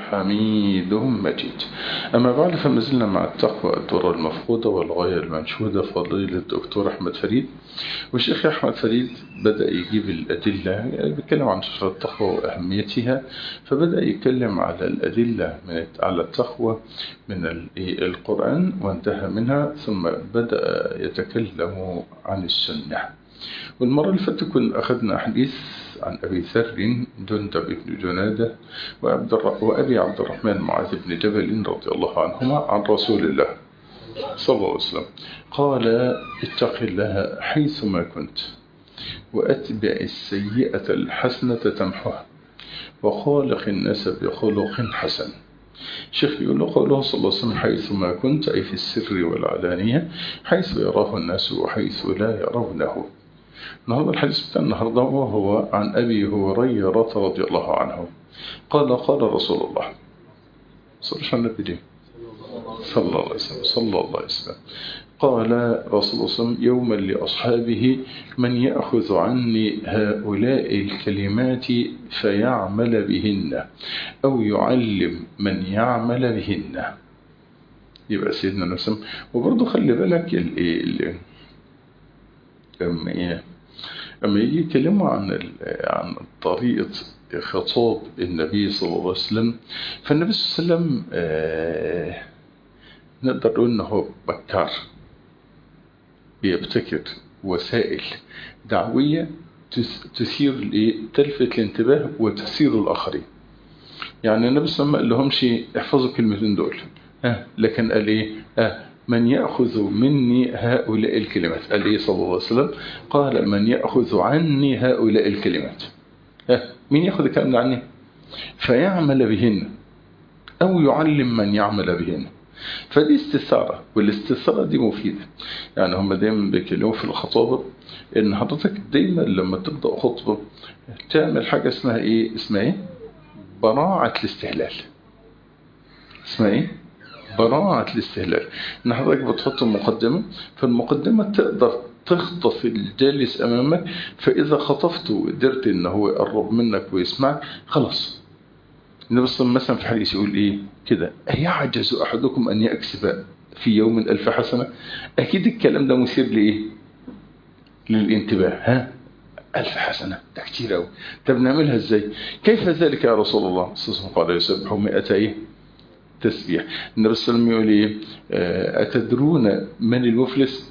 حميد مجيد أما بعد فما زلنا مع التقوى الدرة المفقودة والغاية المنشودة فضيلة الدكتور أحمد فريد والشيخ أحمد فريد بدأ يجيب الأدلة يعني بيتكلم عن شرط التقوى وأهميتها فبدأ يتكلم على الأدلة من على التقوى من القرآن وانتهى منها ثم بدأ يتكلم عن السنة والمرة اللي فاتت كنا أخذنا حديث عن أبي ذر جندب بن جنادة وعبد وأبي عبد الرحمن معاذ بن جبل رضي الله عنهما عن رسول الله صلى الله عليه وسلم قال اتق الله حيثما كنت وأتبع السيئة الحسنة تمحها وخالق الناس بخلق حسن الشيخ يقول له قوله صلى الله عليه وسلم حيثما كنت أي في السر والعلانية حيث يراه الناس وحيث لا يرونه النهارده الحديث بتاع النهارده وهو عن أبي هريرة رضي الله عنه قال قال رسول الله صلى الله عليه وسلم صلى الله عليه وسلم صلى الله عليه وسلم قال رسول الله صلى الله عليه وسلم يوما لأصحابه من يأخذ عني هؤلاء الكلمات فيعمل بهن أو يعلم من يعمل بهن يبقى سيدنا نفسه وبرضه خلي بالك ال أما أما يجي يتكلموا عن عن طريقة خطاب النبي صلى الله عليه وسلم فالنبي صلى الله عليه وسلم آه نقدر نقول انه بكار بيبتكر وسائل دعوية تثير تلفت الانتباه وتثير الآخرين يعني النبي صلى الله عليه وسلم ما قالهمش احفظوا الكلمتين دول ها لكن قال ايه ها من يأخذ مني هؤلاء الكلمات قال ايه صلى الله عليه وسلم قال من يأخذ عني هؤلاء الكلمات ها مين يأخذ الكلام ده عني فيعمل بهن أو يعلم من يعمل بهن فدي استثارة والاستثارة دي مفيدة يعني هم دايما بيكلموا في الخطابة ان حضرتك دايما لما تبدأ خطبة تعمل حاجة اسمها ايه اسمها ايه براعة الاستهلال اسمها ايه براعة الاستهلال ان حضرتك بتحط مقدمة فالمقدمة تقدر تخطف الجالس امامك فاذا خطفته وقدرت ان هو يقرب منك ويسمعك خلاص النبي صلى الله عليه وسلم مثلا في حديث يقول ايه كده أيعجز أحدكم أن يكسب في يوم ألف حسنة أكيد الكلام ده مثير لإيه للانتباه ها ألف حسنة ده كتير أوي طب نعملها إزاي كيف ذلك يا رسول الله صلى الله عليه وسلم قال يسبح مئة إيه تسبيح النبي صلى الله عليه وسلم يقول إيه أتدرون من المفلس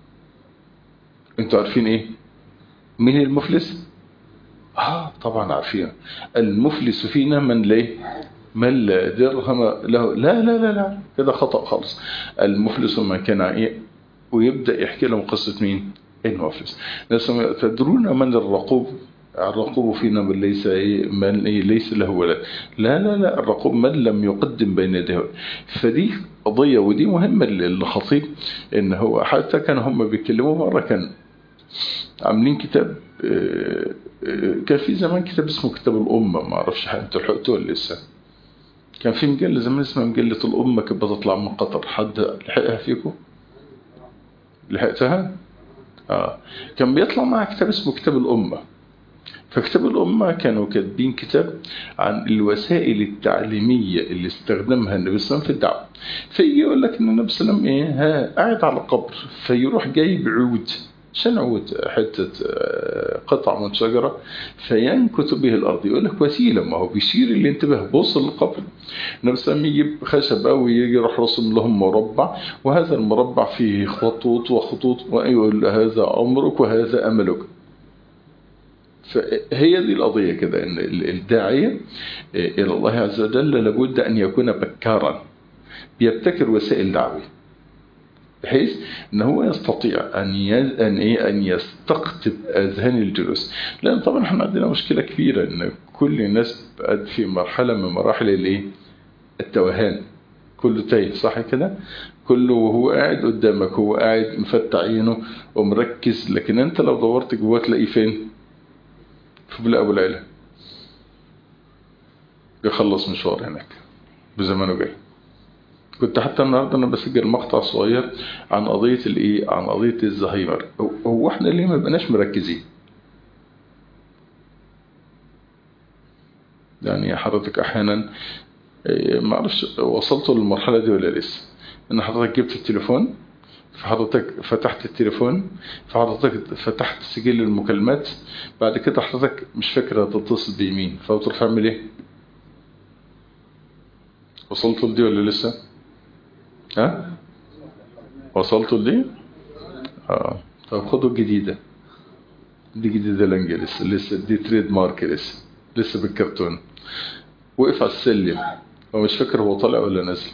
أنتوا عارفين إيه مين المفلس آه طبعا عارفين المفلس فينا من ليه من لا درهم له لا لا لا لا كده خطأ خالص المفلس من كان ايه ويبدأ يحكي لهم قصة مين المفلس تدرون من الرقوب الرقوب فينا من ليس إيه من إيه ليس له ولد لا لا لا الرقوب من لم يقدم بين يديه فدي قضية ودي مهمة للخطيب ان هو حتى كان هم بيتكلموا مرة كان عاملين كتاب كان في زمان كتاب اسمه كتاب الأمة ما اعرفش انتوا لحقتوه ولا لسه كان في مجلة زمان اسمها مجلة الأمة كانت بتطلع من قطر حد لحقها فيكم لحقتها آه. كان بيطلع معها كتاب اسمه كتاب الأمة فكتاب الأمة كانوا كاتبين كتاب عن الوسائل التعليمية اللي استخدمها النبي صلى الله عليه وسلم في الدعوة فيجي يقول لك ان النبي صلى الله عليه وسلم ايه ها قاعد على قبر فيروح جايب عود عشان عود حتة قطع من شجرة فينكت به الأرض يقول لك وسيلة ما هو بيشير الانتباه بص للقبر النبي صلى الله عليه وسلم يجيب خشب أو يجي يروح رسم لهم مربع وهذا المربع فيه خطوط وخطوط ويقول هذا أمرك وهذا أملك فهي دي القضية كده ان الداعية إلى الله عز وجل لابد أن يكون بكارا بيبتكر وسائل دعوية بحيث ان هو يستطيع ان ان ايه ان يستقطب اذهان الجلوس لان طبعا احنا عندنا مشكله كبيره ان كل الناس بقت في مرحله من مراحل الايه التوهان كله تايه صح كده كله وهو قاعد قدامك هو قاعد مفتح عينه ومركز لكن انت لو دورت جواه تلاقيه فين في بلاء ابو العلا بيخلص مشوار هناك بزمانه جاي كنت حتى النهارده انا بسجل مقطع صغير عن قضيه الايه عن قضيه الزهايمر هو احنا ليه ما بقناش مركزين يعني حضرتك احيانا إيه، ما اعرفش وصلتوا للمرحلة دي ولا لسه ان حضرتك جبت التليفون فحضرتك فتحت التليفون فحضرتك فتحت سجل المكالمات بعد كده حضرتك مش فاكر هتتصل بيمين فبتروح تعمل ايه وصلتوا لدي ولا لسه ها وصلتوا لدي اه طب خدوا الجديدة دي جديدة لانجا لسه لسه دي تريد مارك لسه لسه بالكرتون وقف على السلم هو مش فاكر هو طالع ولا نازل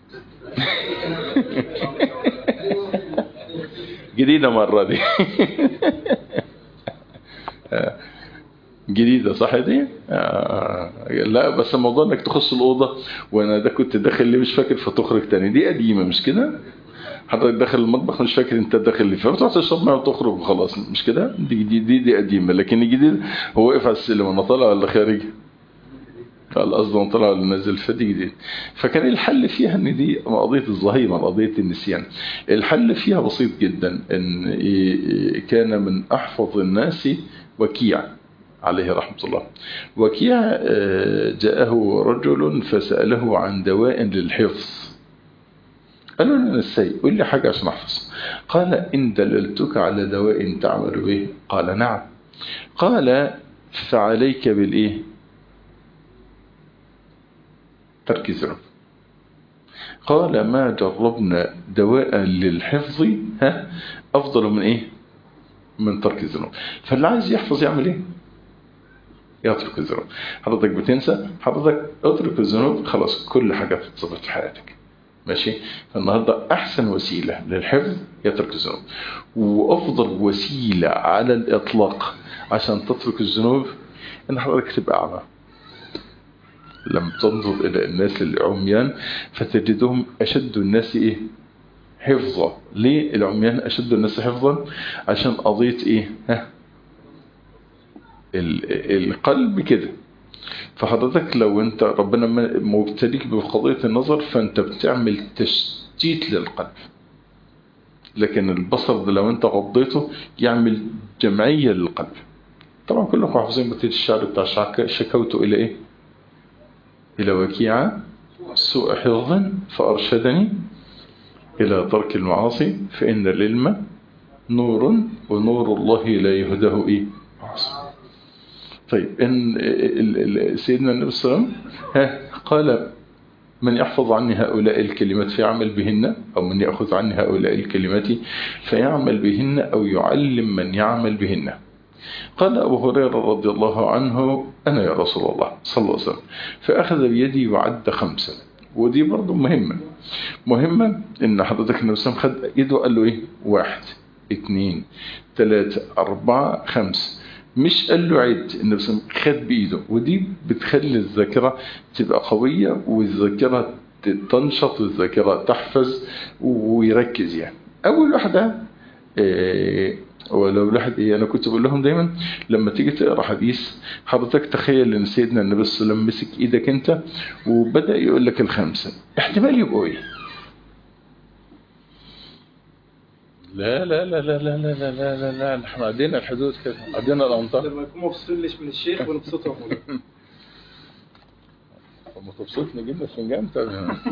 جديدة مرة دي جديدة صح دي آه لا بس الموضوع انك تخش الأوضة وانا ده كنت داخل ليه مش فاكر فتخرج تاني دي قديمة مش كده حضرتك داخل المطبخ مش فاكر انت داخل ليه فبتروح تشرب ميه وتخرج وخلاص مش كده دي دي دي, دي قديمة لكن الجديد هو واقف على السلم انا طالع ولا خارج القصد من طلع ولا نزل فدي جديد فكان الحل فيها ان دي قضية الظهيمة قضية النسيان الحل فيها بسيط جدا ان كان من احفظ الناس وكيع عليه رحمة الله وكيع جاءه رجل فسأله عن دواء للحفظ قال له أنا نسي قل لي حاجة عشان أحفظ قال إن دللتك على دواء تعمل به قال نعم قال فعليك بالإيه ترك الذنوب قال ما جربنا دواء للحفظ ها أفضل من إيه من ترك الذنوب فاللي عايز يحفظ يعمل إيه يترك الذنوب حضرتك بتنسى حضرتك اترك الذنوب خلاص كل حاجة تتظبط في حياتك ماشي فالنهاردة أحسن وسيلة للحفظ يترك الذنوب وأفضل وسيلة على الإطلاق عشان تترك الذنوب إن حضرتك تبقى أعمى لم تنظر إلى الناس العميان فتجدهم أشد الناس إيه حفظا ليه العميان أشد الناس حفظا عشان قضية إيه ها القلب كده فحضرتك لو انت ربنا مبتليك بقضية النظر فانت بتعمل تشتيت للقلب لكن البصر ده لو انت غضيته يعمل جمعية للقلب طبعا كلكم حافظين بيت الشعر بتاع شكوت الى ايه الى وكيعة سوء حفظ فارشدني الى ترك المعاصي فان العلم نور ونور الله لا يهده ايه معصي طيب إن سيدنا النبي صلى الله عليه وسلم قال من يحفظ عني هؤلاء الكلمات فيعمل بهن أو من يأخذ عني هؤلاء الكلمات فيعمل بهن أو يعلم من يعمل بهن قال أبو هريرة رضي الله عنه أنا يا رسول الله صلى الله عليه وسلم فأخذ بيدي وعد خمسة ودي برضو مهمة مهمة إن حضرتك النبي صلى الله عليه وسلم خد إيده قال له إيه واحد اثنين ثلاثة أربعة خمسة مش قال له عد النبي صلى الله عليه وسلم خد بايده ودي بتخلي الذاكره تبقى قويه والذاكره تنشط والذاكره تحفظ ويركز يعني اول واحده إيه ولو الواحد ايه انا كنت بقول لهم دايما لما تيجي تقرا حديث حضرتك تخيل ان سيدنا النبي صلى الله عليه وسلم مسك ايدك انت وبدا يقول لك الخمسه احتمال يبقوا ايه لا لا لا لا لا لا لا لا لا لا احنا عدينا الحدود كده عدينا الامطار لما يكون مبسوطين ليش من الشيخ ونبسطهم طب ما تبسطني جيب لك فنجان طب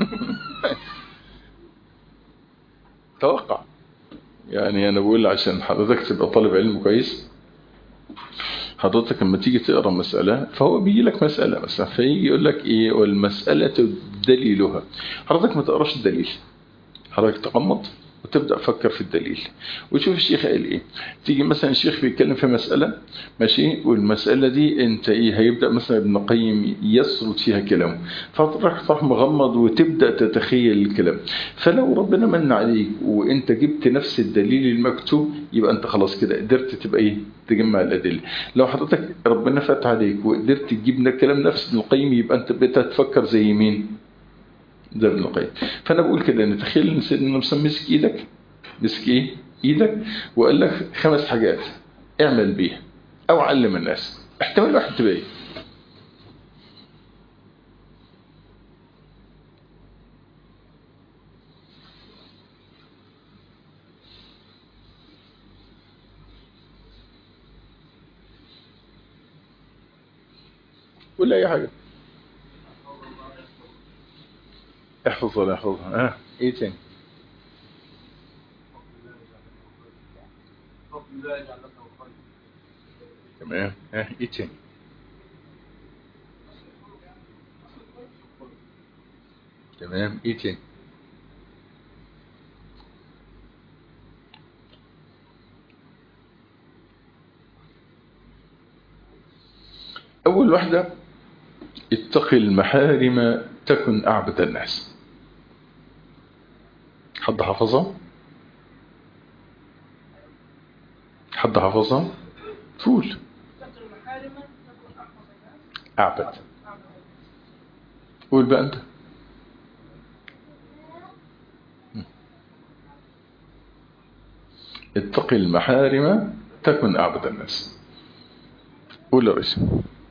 توقع يعني انا بقول عشان حضرتك تبقى طالب علم كويس حضرتك لما تيجي تقرا مسألة فهو بيجي لك مسألة مثلا فيجي يقول لك ايه والمسألة دليلها حضرتك ما تقراش الدليل حضرتك تغمض وتبدأ تفكر في الدليل وتشوف الشيخ قال ايه تيجي مثلا الشيخ بيتكلم في مسألة ماشي والمسألة دي انت ايه هيبدأ مثلا ابن القيم يسرد فيها كلامه فتروح تروح مغمض وتبدأ تتخيل الكلام فلو ربنا من عليك وانت جبت نفس الدليل المكتوب يبقى انت خلاص كده قدرت تبقى ايه تجمع الأدلة لو حضرتك ربنا فتح عليك وقدرت تجيب كلام نفس ابن القيم يبقى انت بقيت تفكر زي مين ده ابن القيم فانا بقول كده ان تخيل ان سيدنا النبي مسك ايدك مسك ايه ايدك وقال لك خمس حاجات اعمل بيها او علم الناس احتمال واحد تبقى ايه قول اي حاجه احفظ ولا احفظها اه ايه تاني تمام اه ايه تاني تمام ايه تاني اول واحدة اتق المحارم تكن اعبد الناس حد حفظها حد حفظها فول اعبد قول بقى انت اتق المحارم تكن اعبد الناس قول يا ريس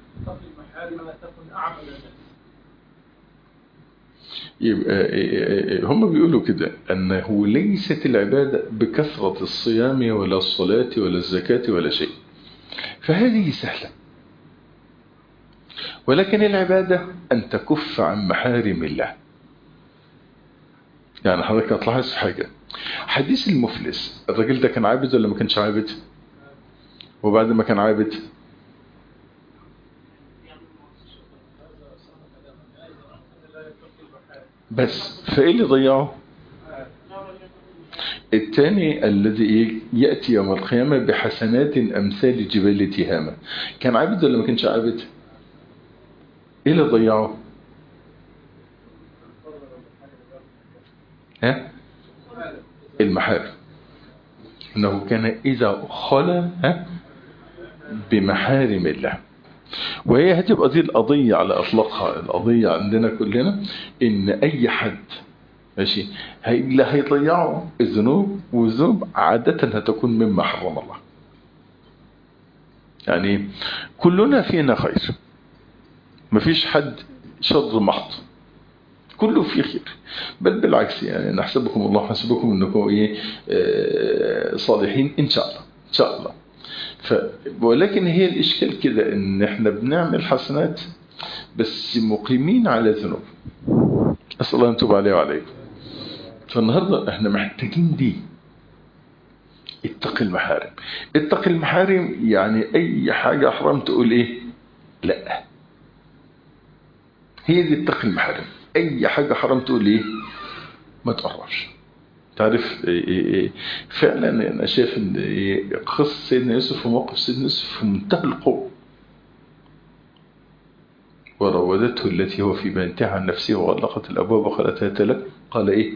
يبقى هم بيقولوا كده أنه ليست العبادة بكثرة الصيام ولا الصلاة ولا الزكاة ولا شيء فهذه سهلة ولكن العبادة أن تكف عن محارم الله يعني حضرتك هتلاحظ حاجة حديث المفلس الراجل ده كان عابد ولا ما كانش عابد وبعد ما كان عابد بس فايه اللي ضيعه الثاني الذي يأتي يوم القيامة بحسنات أمثال جبال تهامة كان عابد ولا ما كانش عابد ايه اللي ضيعه ها المحارم انه كان اذا خلى ها بمحارم الله وهي هتبقى دي القضية على اطلاقها القضية عندنا كلنا ان اي حد ماشي اللي هيضيعوا الذنوب والذنوب عادة هتكون مما حرم الله يعني كلنا فينا خير مفيش حد شر محض كله فيه خير بل بالعكس يعني نحسبكم الله حسبكم انكم ايه آه صالحين ان شاء الله ان شاء الله ف ولكن هي الاشكال كده ان احنا بنعمل حسنات بس مقيمين على ذنوب اسال الله ان يتوب عليه وعليكم فالنهارده احنا محتاجين دي اتق المحارم اتق المحارم يعني اي حاجه حرام تقول ايه لا هي دي اتق المحارم اي حاجة حرام تقول ايه ما تقربش تعرف إيه إيه فعلا انا شايف ان إيه قصة سيدنا يوسف وموقف سيدنا يوسف في منتهى القوة وراودته التي هو في بيتها عن نفسه وغلقت الابواب وقالت هات لك قال ايه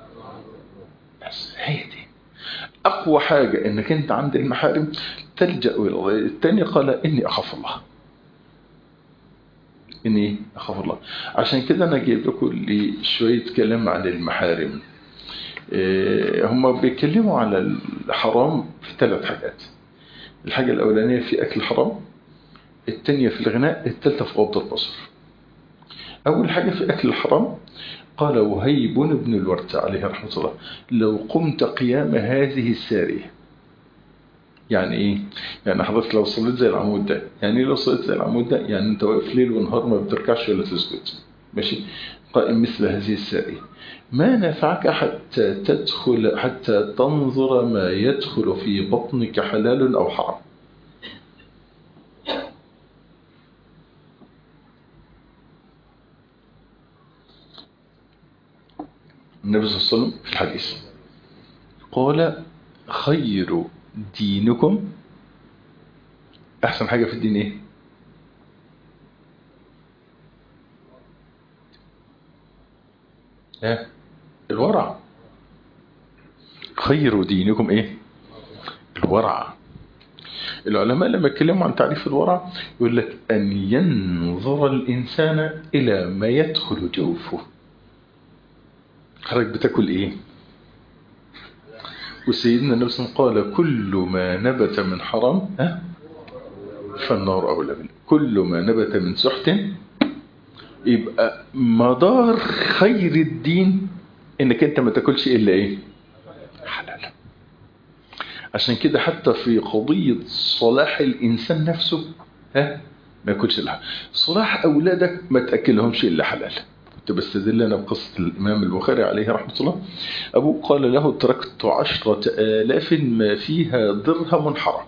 بس هي دي اقوى حاجة انك انت عند المحارم تلجأ الى الله الثاني قال اني اخاف الله اني اخاف الله عشان كده انا جايب لكم شويه كلام عن المحارم إيه هم بيتكلموا على الحرام في ثلاث حاجات الحاجه الاولانيه في اكل الحرام الثانيه في الغناء الثالثه في غض البصر اول حاجه في اكل الحرام قال وهيب بن الورد عليه رحمه الله لو قمت قيام هذه الساريه يعني ايه يعني حضرتك لو صليت زي العمود ده يعني ايه لو صليت زي العمود ده يعني انت واقف ليل ونهار ما بتركعش ولا تسجد ماشي قائم مثل هذه السارية ما نفعك حتى تدخل حتى تنظر ما يدخل في بطنك حلال او حرام النبي صلى الله عليه وسلم في الحديث قال خير دينكم احسن حاجة في الدين ايه اه الورع خير دينكم ايه الورع العلماء لما يتكلموا عن تعريف الورع يقول لك ان ينظر الانسان الى ما يدخل جوفه حضرتك بتاكل ايه وسيدنا النبي صلى الله عليه وسلم قال كل ما نبت من حرام ها فالنار أولى منه كل ما نبت من سحت يبقى مدار خير الدين انك انت ما تاكلش الا ايه حلال عشان كده حتى في قضية صلاح الانسان نفسه ها ما ياكلش الا صلاح اولادك ما تاكلهمش الا حلال بستدل أنا بقصة الإمام البخاري عليه رحمة الله أبوه قال له تركت عشرة آلاف ما فيها درهم حرام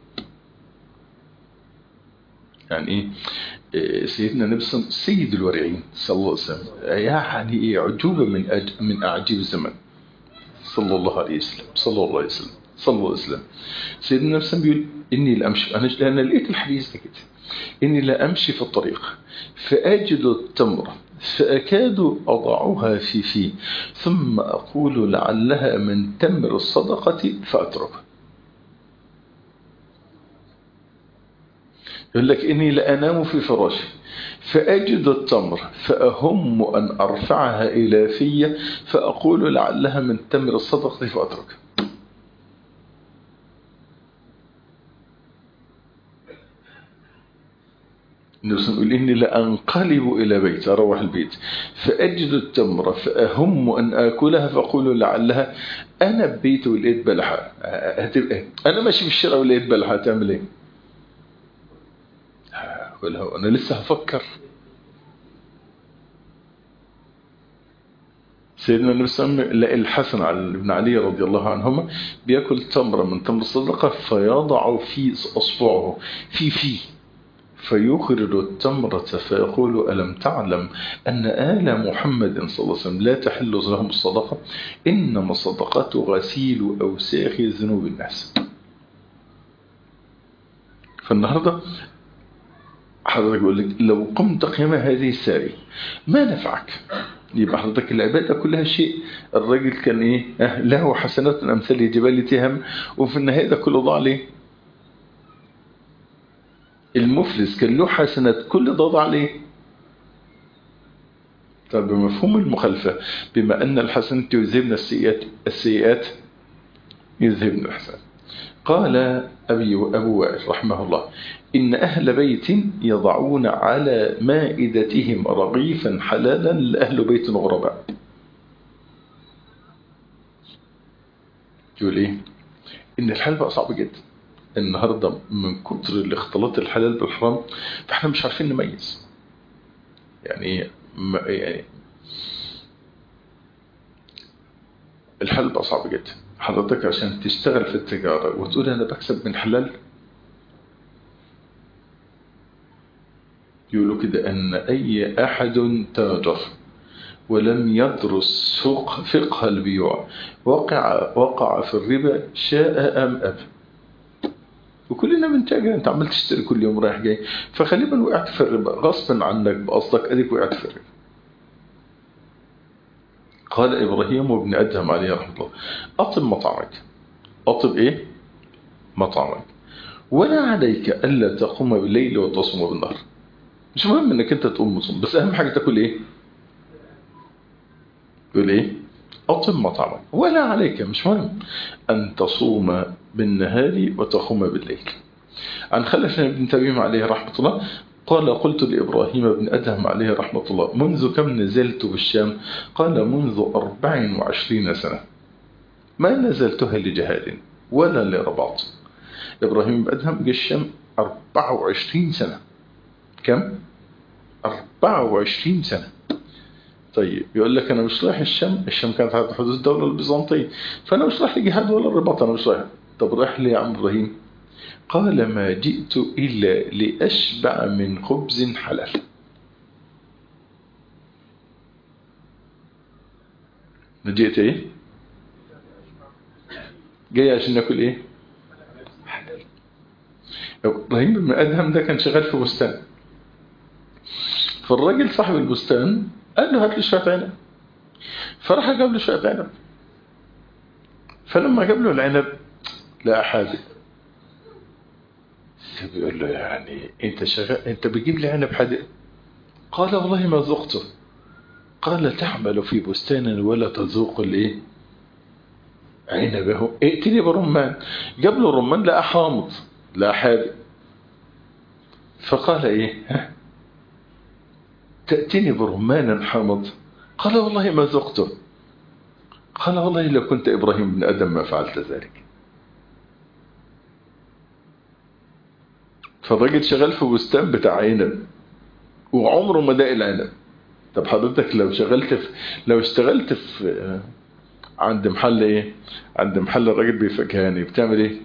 يعني إيه إيه، سيدنا النبي صلى الله عليه وسلم سيد الورعين صلى الله عليه وسلم يعني إيه عجوبة من أج... من أعجيب الزمن صلى الله عليه وسلم صلى الله عليه وسلم صلى الله عليه وسلم سيدنا النبي صلى الله عليه وسلم بيقول إني لأمشي أنا أنا لقيت الحديث ده كده إني لأمشي في الطريق فأجد التمر فأكاد أضعها في في ثم أقول لعلها من تمر الصدقة فأتركها يقول لك إني لأنام في فراشي فأجد التمر فأهم أن أرفعها إلى في فأقول لعلها من تمر الصدقة فأتركها النبي صلى الله عليه وسلم يقول إني لأنقلب إلى بيت أروح البيت فأجد التمر فأهم أن آكلها فأقول لعلها أنا ببيت ولقيت بلحة هتبقى أنا ماشي في الشارع ولقيت بلحة هتعمل إيه؟ أقول له أنا لسه هفكر سيدنا النبي صلى الله عليه وسلم لقى الحسن على ابن علي رضي الله عنهما بياكل تمرة من تمر الصدقة فيضع في أصبعه في فيه فيخرج التمرة فيقول ألم تعلم أن آل محمد صلى الله عليه وسلم لا تحل لهم الصدقة إنما الصدقة غسيل أوساخ ذنوب الناس فالنهاردة حضرتك يقول لك لو قمت قيام هذه السارية ما نفعك يبقى حضرتك العبادة كلها شيء الراجل كان ايه اه له حسنات امثال جبال تهم وفي النهاية ده كله ضاع ليه المفلس كان له حسنات كل ده ضاع ليه طب بمفهوم المخالفة بما أن الحسنات يذهبن السيئات السيئات يذهبن الحسنات قال أبي أبو وائل رحمه الله إن أهل بيت يضعون على مائدتهم رغيفا حلالا لأهل بيت غرباء يقول إيه إن الحلال بقى صعب جدا النهاردة من كتر الاختلاط الحلال بالحرام فإحنا مش عارفين نميز يعني يعني الحلال بقى صعب جدا حضرتك عشان تشتغل في التجارة وتقول أنا بكسب من حلال يقولوا كده أن أي أحد تاجر ولم يدرس فقه, فقه البيوع وقع, وقع في الربا شاء أم أب وكلنا بنتاجر انت عمال تشتري كل يوم رايح جاي فغالبا وقعت في الربا غصبا عنك بقصدك اديك وقعت في الربا قال إبراهيم وابن أدهم عليه رحمه الله أطب مطعمك أطب إيه مطعمك ولا عليك ألا تقوم بالليل وتصوم بالنهار مش مهم انك انت تقوم مصوم بس اهم حاجة تاكل ايه يقول ايه اطب مطعمك ولا عليك مش مهم ان تصوم بالنهار وتقوم بالليل عن خلف بن تميم عليه رحمة الله قال قلت لإبراهيم بن أدهم عليه رحمة الله منذ كم نزلت بالشام قال منذ أربع وعشرين سنة ما نزلتها لجهاد ولا لرباط إبراهيم بن أدهم جاء الشام أربع وعشرين سنة كم 24 سنة طيب يقول لك أنا مش رايح الشام الشام كانت على حدود الدولة البيزنطية فأنا مش رايح لجهاد ولا الرباط أنا مش رايح طب رايح ليه يا عم إبراهيم قال ما جئت إلا لأشبع من خبز حلال ما جئت إيه جاي عشان ناكل إيه حلال إبراهيم بن أدهم ده كان شغال في بستان فالراجل صاحب البستان قال له هات لي شويه عنب فراح جاب له شويه عنب فلما جاب له العنب لقى حادق بيقول له يعني انت شغال انت بتجيب لي عنب حادق قال والله ما ذقته قال تعمل في بستان ولا تذوق الايه عنبه ائتني برمان جاب له رمان لقى حامض لقى حادق فقال ايه ها تأتيني برمان حامض قال والله ما ذقته قال والله لو كنت إبراهيم بن أدم ما فعلت ذلك فالراجل شغال في بستان بتاع عنب وعمره ما داق العنب طب حضرتك لو شغلت في لو اشتغلت في آه، عند محل ايه عند محل الراجل بيفكهاني بتعمل ايه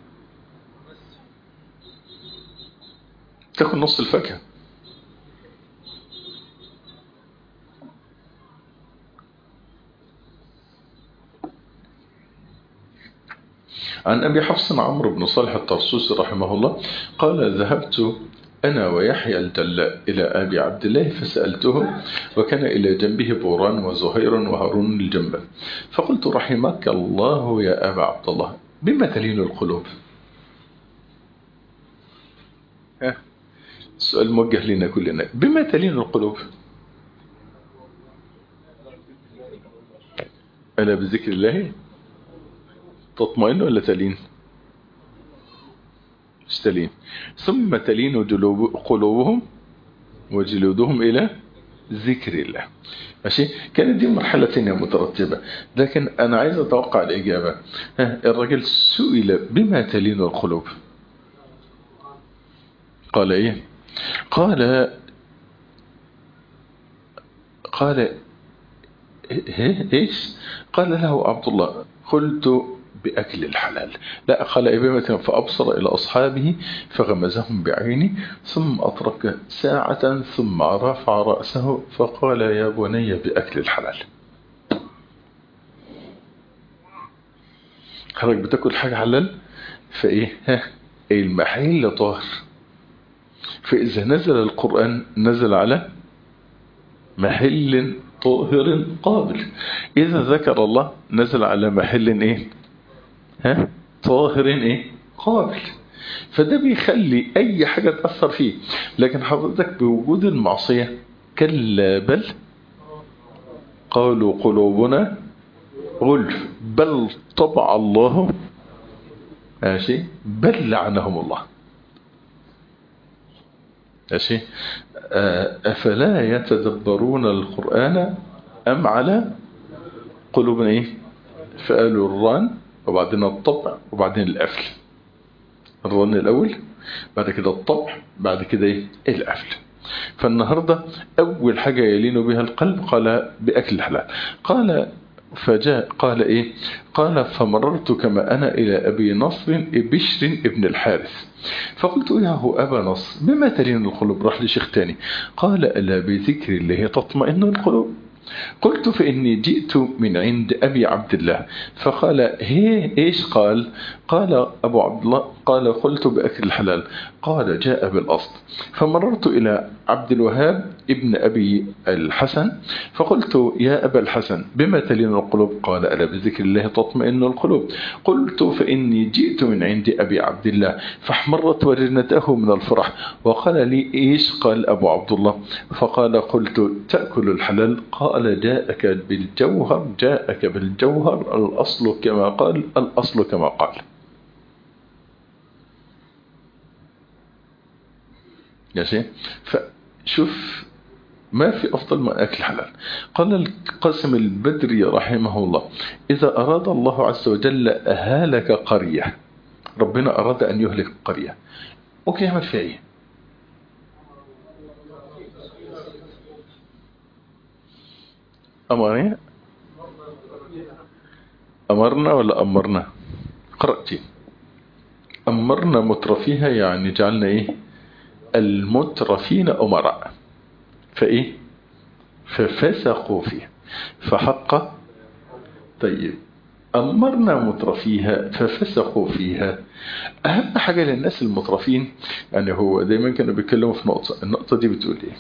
تاكل نص الفاكهه عن أبي حفص عمرو بن صالح الطرسوسي رحمه الله قال ذهبت أنا ويحيى الجلاء إلى أبي عبد الله فسألته وكان إلى جنبه بوران وزهير وهارون الجنبة فقلت رحمك الله يا أبا عبد الله بما تلين القلوب ها السؤال موجه لنا كلنا بما تلين القلوب ألا بذكر الله تطمئن ولا تلين مش تلين ثم تلين جلوب قلوبهم وجلودهم إلى ذكر الله ماشي كانت دي مرحلة ثانية مترتبة لكن أنا عايز أتوقع الإجابة ها الرجل سئل بما تلين القلوب قال إيه قال قال إيه إيش قال له عبد الله قلت بأكل الحلال لا قال إبامة فأبصر إلى أصحابه فغمزهم بعينه ثم أترك ساعة ثم رفع رأسه فقال يا بني بأكل الحلال خرج بتاكل حاجة حلال فإيه ها المحل طاهر فإذا نزل القرآن نزل على محل طاهر قابل إذا ذكر الله نزل على محل إيه ها طاهر إيه قابل فده بيخلي أي حاجة تأثر فيه لكن حضرتك بوجود المعصية كلا بل قالوا قلوبنا غلف بل طبع الله ماشي بل لعنهم الله ماشي أفلا يتدبرون القرآن أم على قلوب إيه فقالوا الران وبعدين الطبع وبعدين القفل الرن الأول بعد كده الطبع بعد كده إيه القفل فالنهاردة أول حاجة يلين بها القلب قال بأكل الحلال قال فجاء قال إيه قال فمررت كما أنا إلى أبي نصر بشر ابن الحارث فقلت ياه أبا نصر بما تلين القلوب راح لشيخ تاني قال ألا بذكر الله تطمئن القلوب قلت فإني جئت من عند أبي عبد الله فقال هي إيش قال قال أبو عبد الله قال قلت بأكل الحلال قال جاء بالأصل فمررت إلى عبد الوهاب ابن أبي الحسن فقلت يا أبا الحسن بما تلين القلوب قال ألا بذكر الله تطمئن القلوب قلت فإني جئت من عند أبي عبد الله فاحمرت ورنته من الفرح وقال لي إيش قال أبو عبد الله فقال قلت تأكل الحلال قال جاءك بالجوهر جاءك بالجوهر الأصل كما قال الأصل كما قال ماشي فشوف ما في أفضل من أكل حلال قال القاسم البدري رحمه الله إذا أراد الله عز وجل أهالك قرية ربنا أراد أن يهلك قرية ممكن يعمل فيها إيه أمرنا أمرنا ولا أمرنا قرأتي أمرنا مترفيها يعني جعلنا إيه المترفين أمراء فإيه ففسقوا فيه فحق طيب أمرنا مترفيها ففسقوا فيها أهم حاجة للناس المترفين يعني هو دايما كانوا بيتكلموا في نقطة النقطة دي بتقول إيه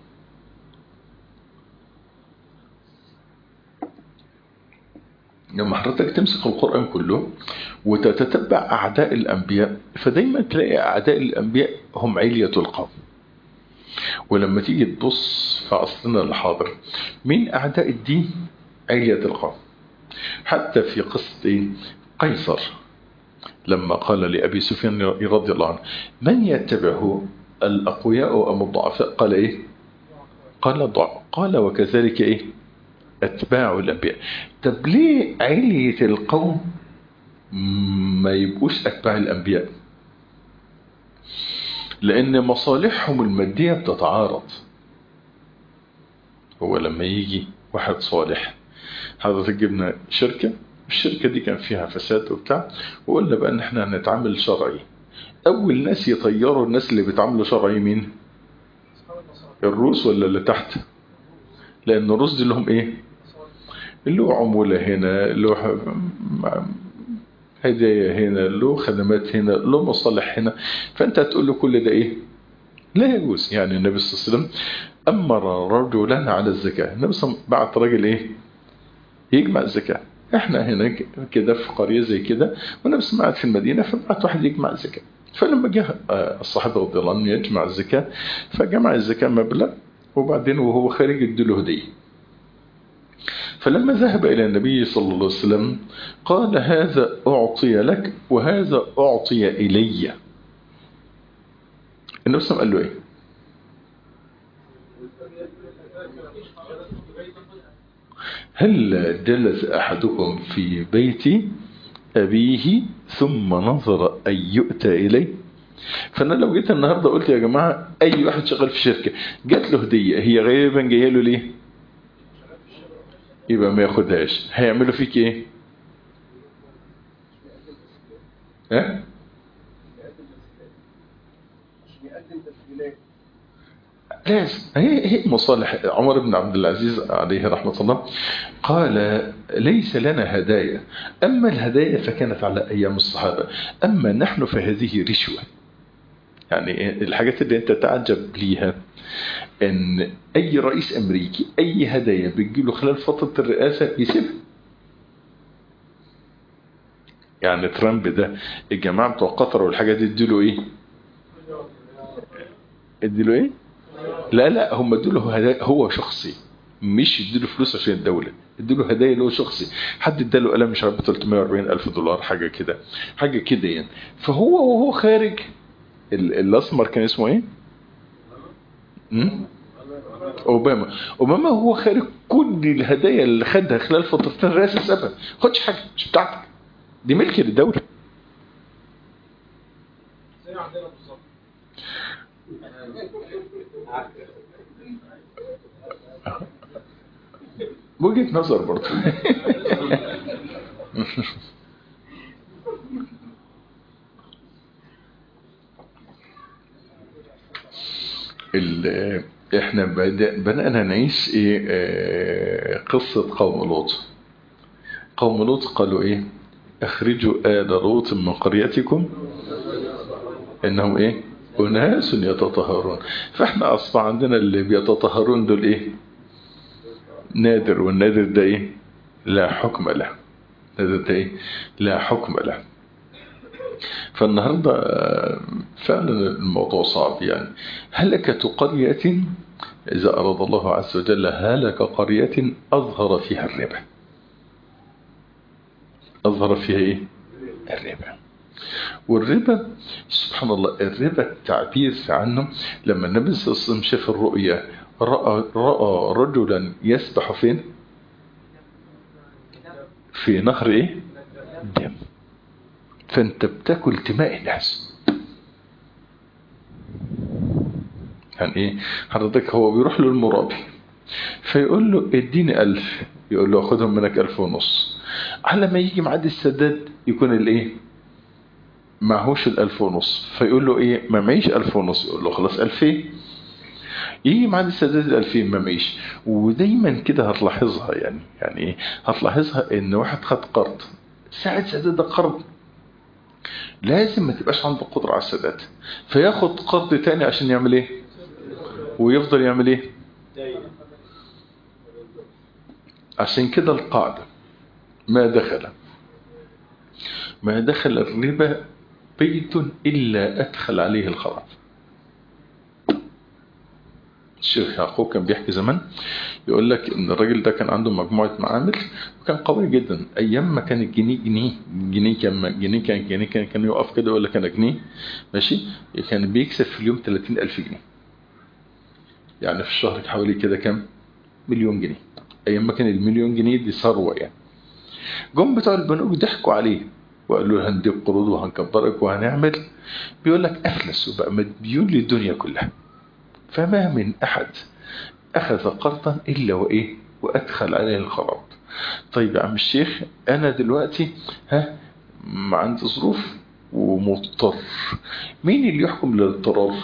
لما حضرتك تمسك القرآن كله وتتتبع أعداء الأنبياء فدايما تلاقي أعداء الأنبياء هم علية القوم ولما تيجي تبص في عصرنا الحاضر مين أعداء الدين علية القوم حتى في قصة قيصر لما قال لأبي سفيان رضي الله عنه من يتبعه الأقوياء أم الضعفاء قال إيه قال الضعف قال وكذلك إيه أتباع الأنبياء طب ليه علية القوم ما يبقوش أتباع الأنبياء لأن مصالحهم المادية بتتعارض هو لما يجي واحد صالح حضرتك جبنا شركة الشركة دي كان فيها فساد وبتاع وقلنا بقى ان احنا هنتعامل شرعي اول ناس يطيروا الناس اللي بيتعاملوا شرعي مين الروس ولا اللي تحت لان الروس دي لهم ايه له عمولة هنا له هدايا هنا له خدمات هنا له مصالح هنا فانت هتقول له كل ده ايه لا يجوز يعني النبي صلى الله عليه وسلم امر رجلا على الزكاة النبي صلى الله عليه وسلم بعت راجل ايه يجمع الزكاة احنا هنا كده في قرية زي كده والنبي صلى الله عليه وسلم في المدينة فبعت واحد يجمع الزكاة فلما جاء الصحابة رضي الله عنهم يجمع الزكاة فجمع الزكاة مبلغ وبعدين وهو خارج اديله هدية فلما ذهب إلى النبي صلى الله عليه وسلم قال هذا أعطي لك وهذا أعطي إلي النبي صلى الله عليه وسلم قال له إيه هل جلس أحدكم في بيت أبيه ثم نظر أن يؤتى إليه فأنا لو جيت النهاردة قلت يا جماعة أي واحد شغال في شركة جات له هدية هي غالبا جايه له ليه يبقى ما ياخدهاش هيعملوا فيك ايه ها لازم هي هي مصالح عمر بن عبد العزيز عليه رحمة الله قال ليس لنا هدايا أما الهدايا فكانت على أيام الصحابة أما نحن فهذه رشوة يعني الحاجات اللي انت تعجب ليها ان اي رئيس امريكي اي هدايا بتجيله خلال فترة الرئاسة يسيبها يعني ترامب ده الجماعة بتوع قطر والحاجات دي اديله ايه اديله ايه لا لا هم اديله هدايا هو شخصي مش يديله فلوس عشان الدولة اديله هدايا له شخصي حد اداله قلم مش عارف ب 340 الف دولار حاجة كده حاجة كده يعني فهو وهو خارج الاسمر كان اسمه ايه اوباما اوباما هو خارج كل الهدايا اللي خدها خلال فترتين الرئاسه سابها خدش حاجه مش بتاعتك دي ملك للدوله زي عندنا بالظبط وجهه نظر برضه احنا بدأنا نعيش ايه اه قصة قوم لوط قوم لوط قالوا ايه اخرجوا آل لوط من قريتكم انهم ايه اناس يتطهرون فاحنا اصلا عندنا اللي بيتطهرون دول ايه نادر والنادر ده ايه لا حكم له نادر ده ايه لا حكم له فالنهاردة فعلا الموضوع صعب يعني هلكة قرية إذا أراد الله عز وجل هلك قرية أظهر فيها الربا أظهر فيها إيه الربا والربا سبحان الله الربا التعبير عنه لما النبي صلى الله عليه وسلم شاف الرؤيا رأى, رأى رجلا يسبح فين في نهر إيه دم فانت بتاكل دماء الناس يعني ايه حضرتك هو بيروح له المرابي فيقول له اديني ألف يقول له اخدهم منك ألف ونص على ما يجي معاد السداد يكون الايه معهوش الألف ونص فيقول له ايه ما معيش ألف ونص يقول له خلاص ألفين يجي معاد السداد الألفين ما معيش ودايما كده هتلاحظها يعني يعني ايه هتلاحظها ان واحد خد قرض ساعة سداد القرض لازم ما تبقاش عنده قدرة على السداد فياخد قرض تاني عشان يعمل ايه ويفضل يعمل ايه عشان كده القاعدة ما دخل ما دخل الربا بيت إلا أدخل عليه الخراب الشيخ يعقوب كان بيحكي زمان يقول لك ان الراجل ده كان عنده مجموعة معامل وكان قوي جدا ايام ما كان الجنيه جنيه جنيه كان جنيه كان جنيه كان كان يقف كده يقول لك انا جنيه ماشي كان بيكسب في اليوم 30000 جنيه يعني في الشهر حوالي كده كام مليون جنيه ايام ما كان المليون جنيه دي ثروه يعني جم بتوع البنوك ضحكوا عليه وقالوا له هنديك قروض وهنكبرك وهنعمل بيقول لك افلس وبقى مديون للدنيا كلها فما من احد أخذ قرضا إلا وإيه وأدخل عليه القرض طيب يا عم الشيخ أنا دلوقتي ها ما عندي ظروف ومضطر مين اللي يحكم للاضطرار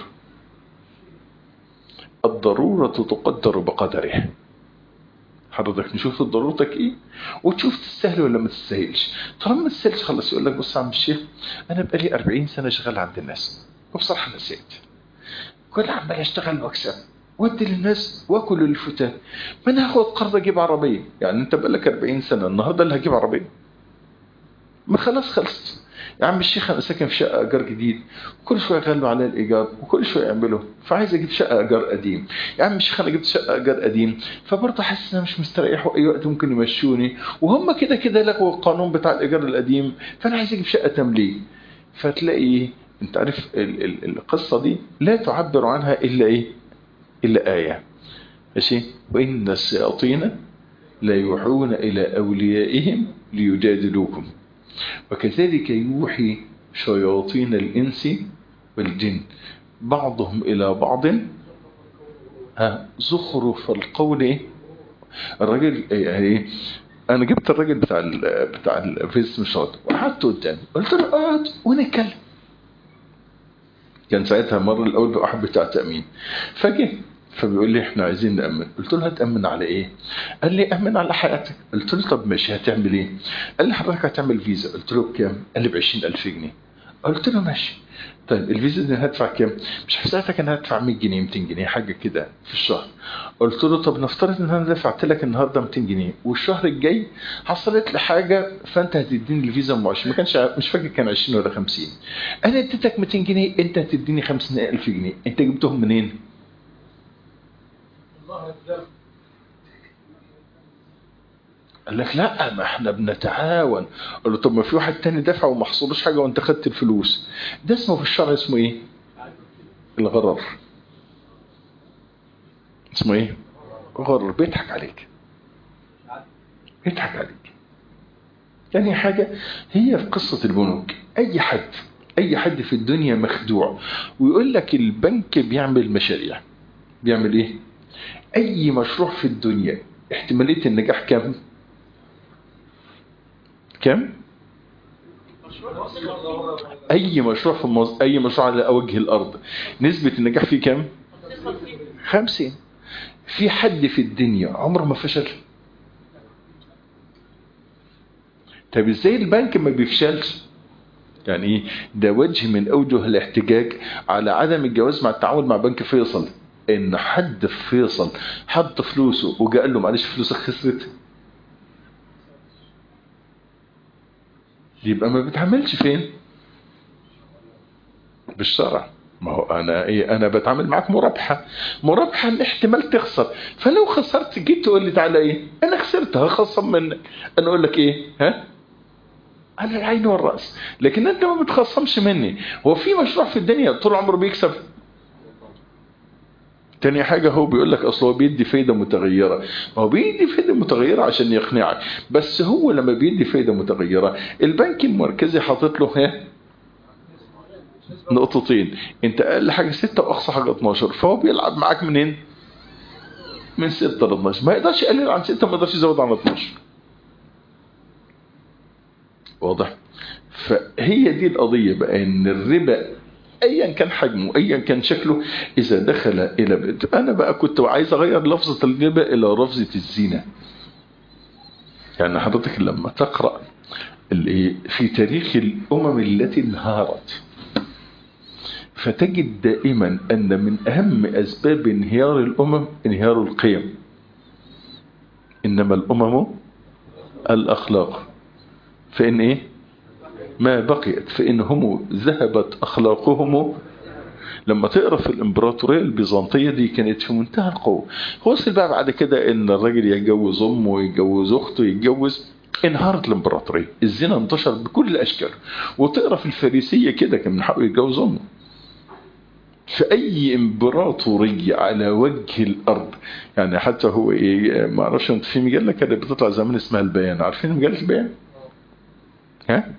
الضرورة تقدر بقدرها حضرتك نشوف ضرورتك ايه وتشوف تستاهل ولا ما تستاهلش طالما ما تستاهلش خلاص يقول لك بص يا عم الشيخ انا بقالي 40 سنه شغال عند الناس وبصراحه نسيت كل عمال اشتغل واكسب وادي للناس واكل الفتات ما انا هاخد قرض اجيب عربيه يعني انت بقالك 40 سنه النهارده اللي هجيب عربيه ما خلاص خلصت يا عم الشيخ انا ساكن في شقه ايجار جديد وكل شويه يغلوا عليا الايجار وكل شويه يعملوا فعايز اجيب شقه ايجار قديم يا عم الشيخ انا جبت شقه ايجار قديم فبرضه حاسس ان انا مش مستريح واي وقت ممكن يمشوني وهم كده كده لغوا القانون بتاع الايجار القديم فانا عايز اجيب شقه تمليك فتلاقي انت عارف ال ال القصه دي لا تعبر عنها الا ايه الا ايه ماشي وان الشياطين لا يوحون الى اوليائهم ليجادلوكم وكذلك يوحي شياطين الإنس والجن بعضهم إلى بعض ها زخرف القول إيه؟ الراجل يعني أنا جبت الراجل بتاع ال بتاع الفيس مشاط وقعدته قدامي قلت له اقعد ونتكلم كان ساعتها مر الأول بواحد بتاع تأمين فجه فبيقول لي احنا عايزين نأمن قلت له هتأمن على ايه قال لي أمن على حياتك قلت له طب ماشي هتعمل ايه قال لي حضرتك هتعمل فيزا قلت له بكام قال لي ب 20000 جنيه قلت له ماشي طيب الفيزا دي هدفع كام مش في ساعتها انا هدفع 100 جنيه 200 جنيه حاجه كده في الشهر قلت له طب نفترض ان انا دفعت لك النهارده 200 جنيه والشهر الجاي حصلت لي حاجه فانت هتديني الفيزا ام 20 ما كانش مش فاكر كان 20 ولا 50 انا اديتك 200 جنيه انت هتديني 50000 جنيه انت جبتهم منين قال لك لا ما احنا بنتعاون قال له طب ما في واحد تاني دفع وما حصلوش حاجه وانت خدت الفلوس ده اسمه في الشرع اسمه ايه الغرر اسمه ايه غرر بيضحك عليك بيضحك عليك يعني حاجة هي في قصة البنوك أي حد أي حد في الدنيا مخدوع ويقول لك البنك بيعمل مشاريع بيعمل إيه؟ أي مشروع في الدنيا احتمالية النجاح كم؟ كم؟ أي مشروع في الموز... أي مشروع على وجه الأرض نسبة النجاح فيه كم؟ خمسين في حد في الدنيا عمره ما فشل طب ازاي البنك ما بيفشلش يعني ايه ده وجه من اوجه الاحتجاج على عدم الجواز مع التعامل مع بنك فيصل ان حد في فيصل حط فلوسه وجاء له معلش فلوسك خسرت يبقى ما بتعملش فين بالشرع ما هو انا ايه انا بتعامل معاك مرابحه مرابحه ان احتمال تخسر فلو خسرت جيت تقول لي تعالى ايه انا خسرت هخصم منك انا اقول لك ايه ها على العين والراس لكن انت ما بتخصمش مني هو في مشروع في الدنيا طول عمره بيكسب تاني حاجة هو بيقول لك أصل هو بيدي فايدة متغيرة هو بيدي فايدة متغيرة عشان يقنعك بس هو لما بيدي فايدة متغيرة البنك المركزي حاطط له ها نقطتين انت اقل حاجة ستة واقصى حاجة 12 فهو بيلعب معاك منين من 6 ل 12 ما يقدرش يقلل عن 6 ما يقدرش يزود عن 12 واضح فهي دي القضية بقى ان الربا ايا كان حجمه ايا كان شكله اذا دخل الى بيت انا بقى كنت عايز اغير لفظة الربا الى لفظة الزنا يعني حضرتك لما تقرأ في تاريخ الامم التي انهارت فتجد دائما أن من أهم أسباب انهيار الأمم انهيار القيم إنما الأمم الأخلاق فإن إيه ما بقيت فإنهم ذهبت أخلاقهم لما تقرأ في الإمبراطورية البيزنطية دي كانت في منتهى القوة وصل بقى بعد كده إن الراجل يتجوز أمه ويتجوز أخته يتجوز انهارت الإمبراطورية الزنا انتشر بكل الأشكال وتقرأ في الفارسية كده كان من حقه يتجوز أمه في أي إمبراطورية على وجه الأرض يعني حتى هو إيه ما أعرفش أنت في مجلة كانت بتطلع زمان اسمها البيان عارفين مجلة البيان؟ ها؟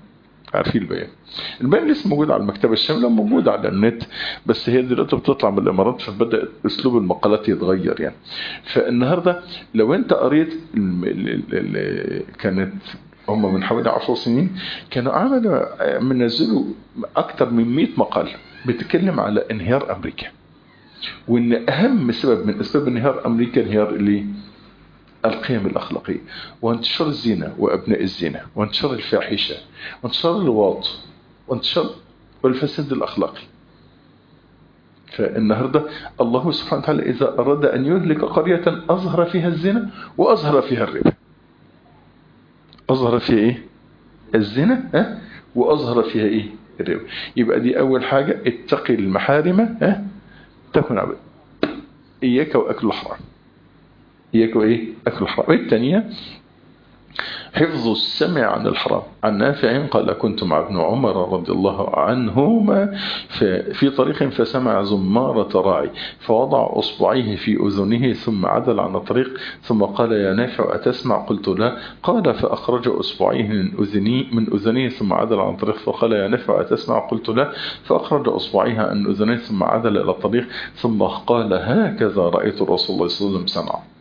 عارفين البيان البيان لسه موجود على المكتبة الشاملة موجود على النت بس هي دلوقتي بتطلع من الإمارات فبدأ أسلوب المقالات يتغير يعني فالنهاردة لو أنت قريت ال ال ال كانت هم من حوالي 10 سنين كانوا عملوا منزلوا أكثر من 100 مقال بتتكلم على انهيار أمريكا وإن أهم سبب من أسباب انهيار أمريكا انهيار اللي القيم الأخلاقية وانتشار الزنا وأبناء الزنا وانتشار الفاحشة وانتشار الواط وانتشار والفساد الأخلاقي فالنهاردة الله سبحانه وتعالى إذا أراد أن يهلك قرية أظهر فيها الزنا وأظهر فيها الربا أظهر فيها إيه الزنا ها؟ وأظهر فيها إيه الربا يبقى دي أول حاجة اتقي المحارم ها؟ تكن عبد إياك وأكل الحرام إياك وإيه أكل الحرام الثانية حفظ السمع عن الحرام عن نافع قال كنت مع ابن عمر رضي الله عنهما في طريق فسمع زمارة راعي فوضع أصبعيه في أذنه ثم عدل عن الطريق ثم قال يا نافع أتسمع قلت لا قال فأخرج أصبعيه من أذني من أذنه ثم عدل عن الطريق فقال يا نافع أتسمع قلت لا فأخرج أصبعيه عن أذنه ثم عدل إلى الطريق ثم قال هكذا رأيت الرسول الله صلى الله عليه وسلم صنع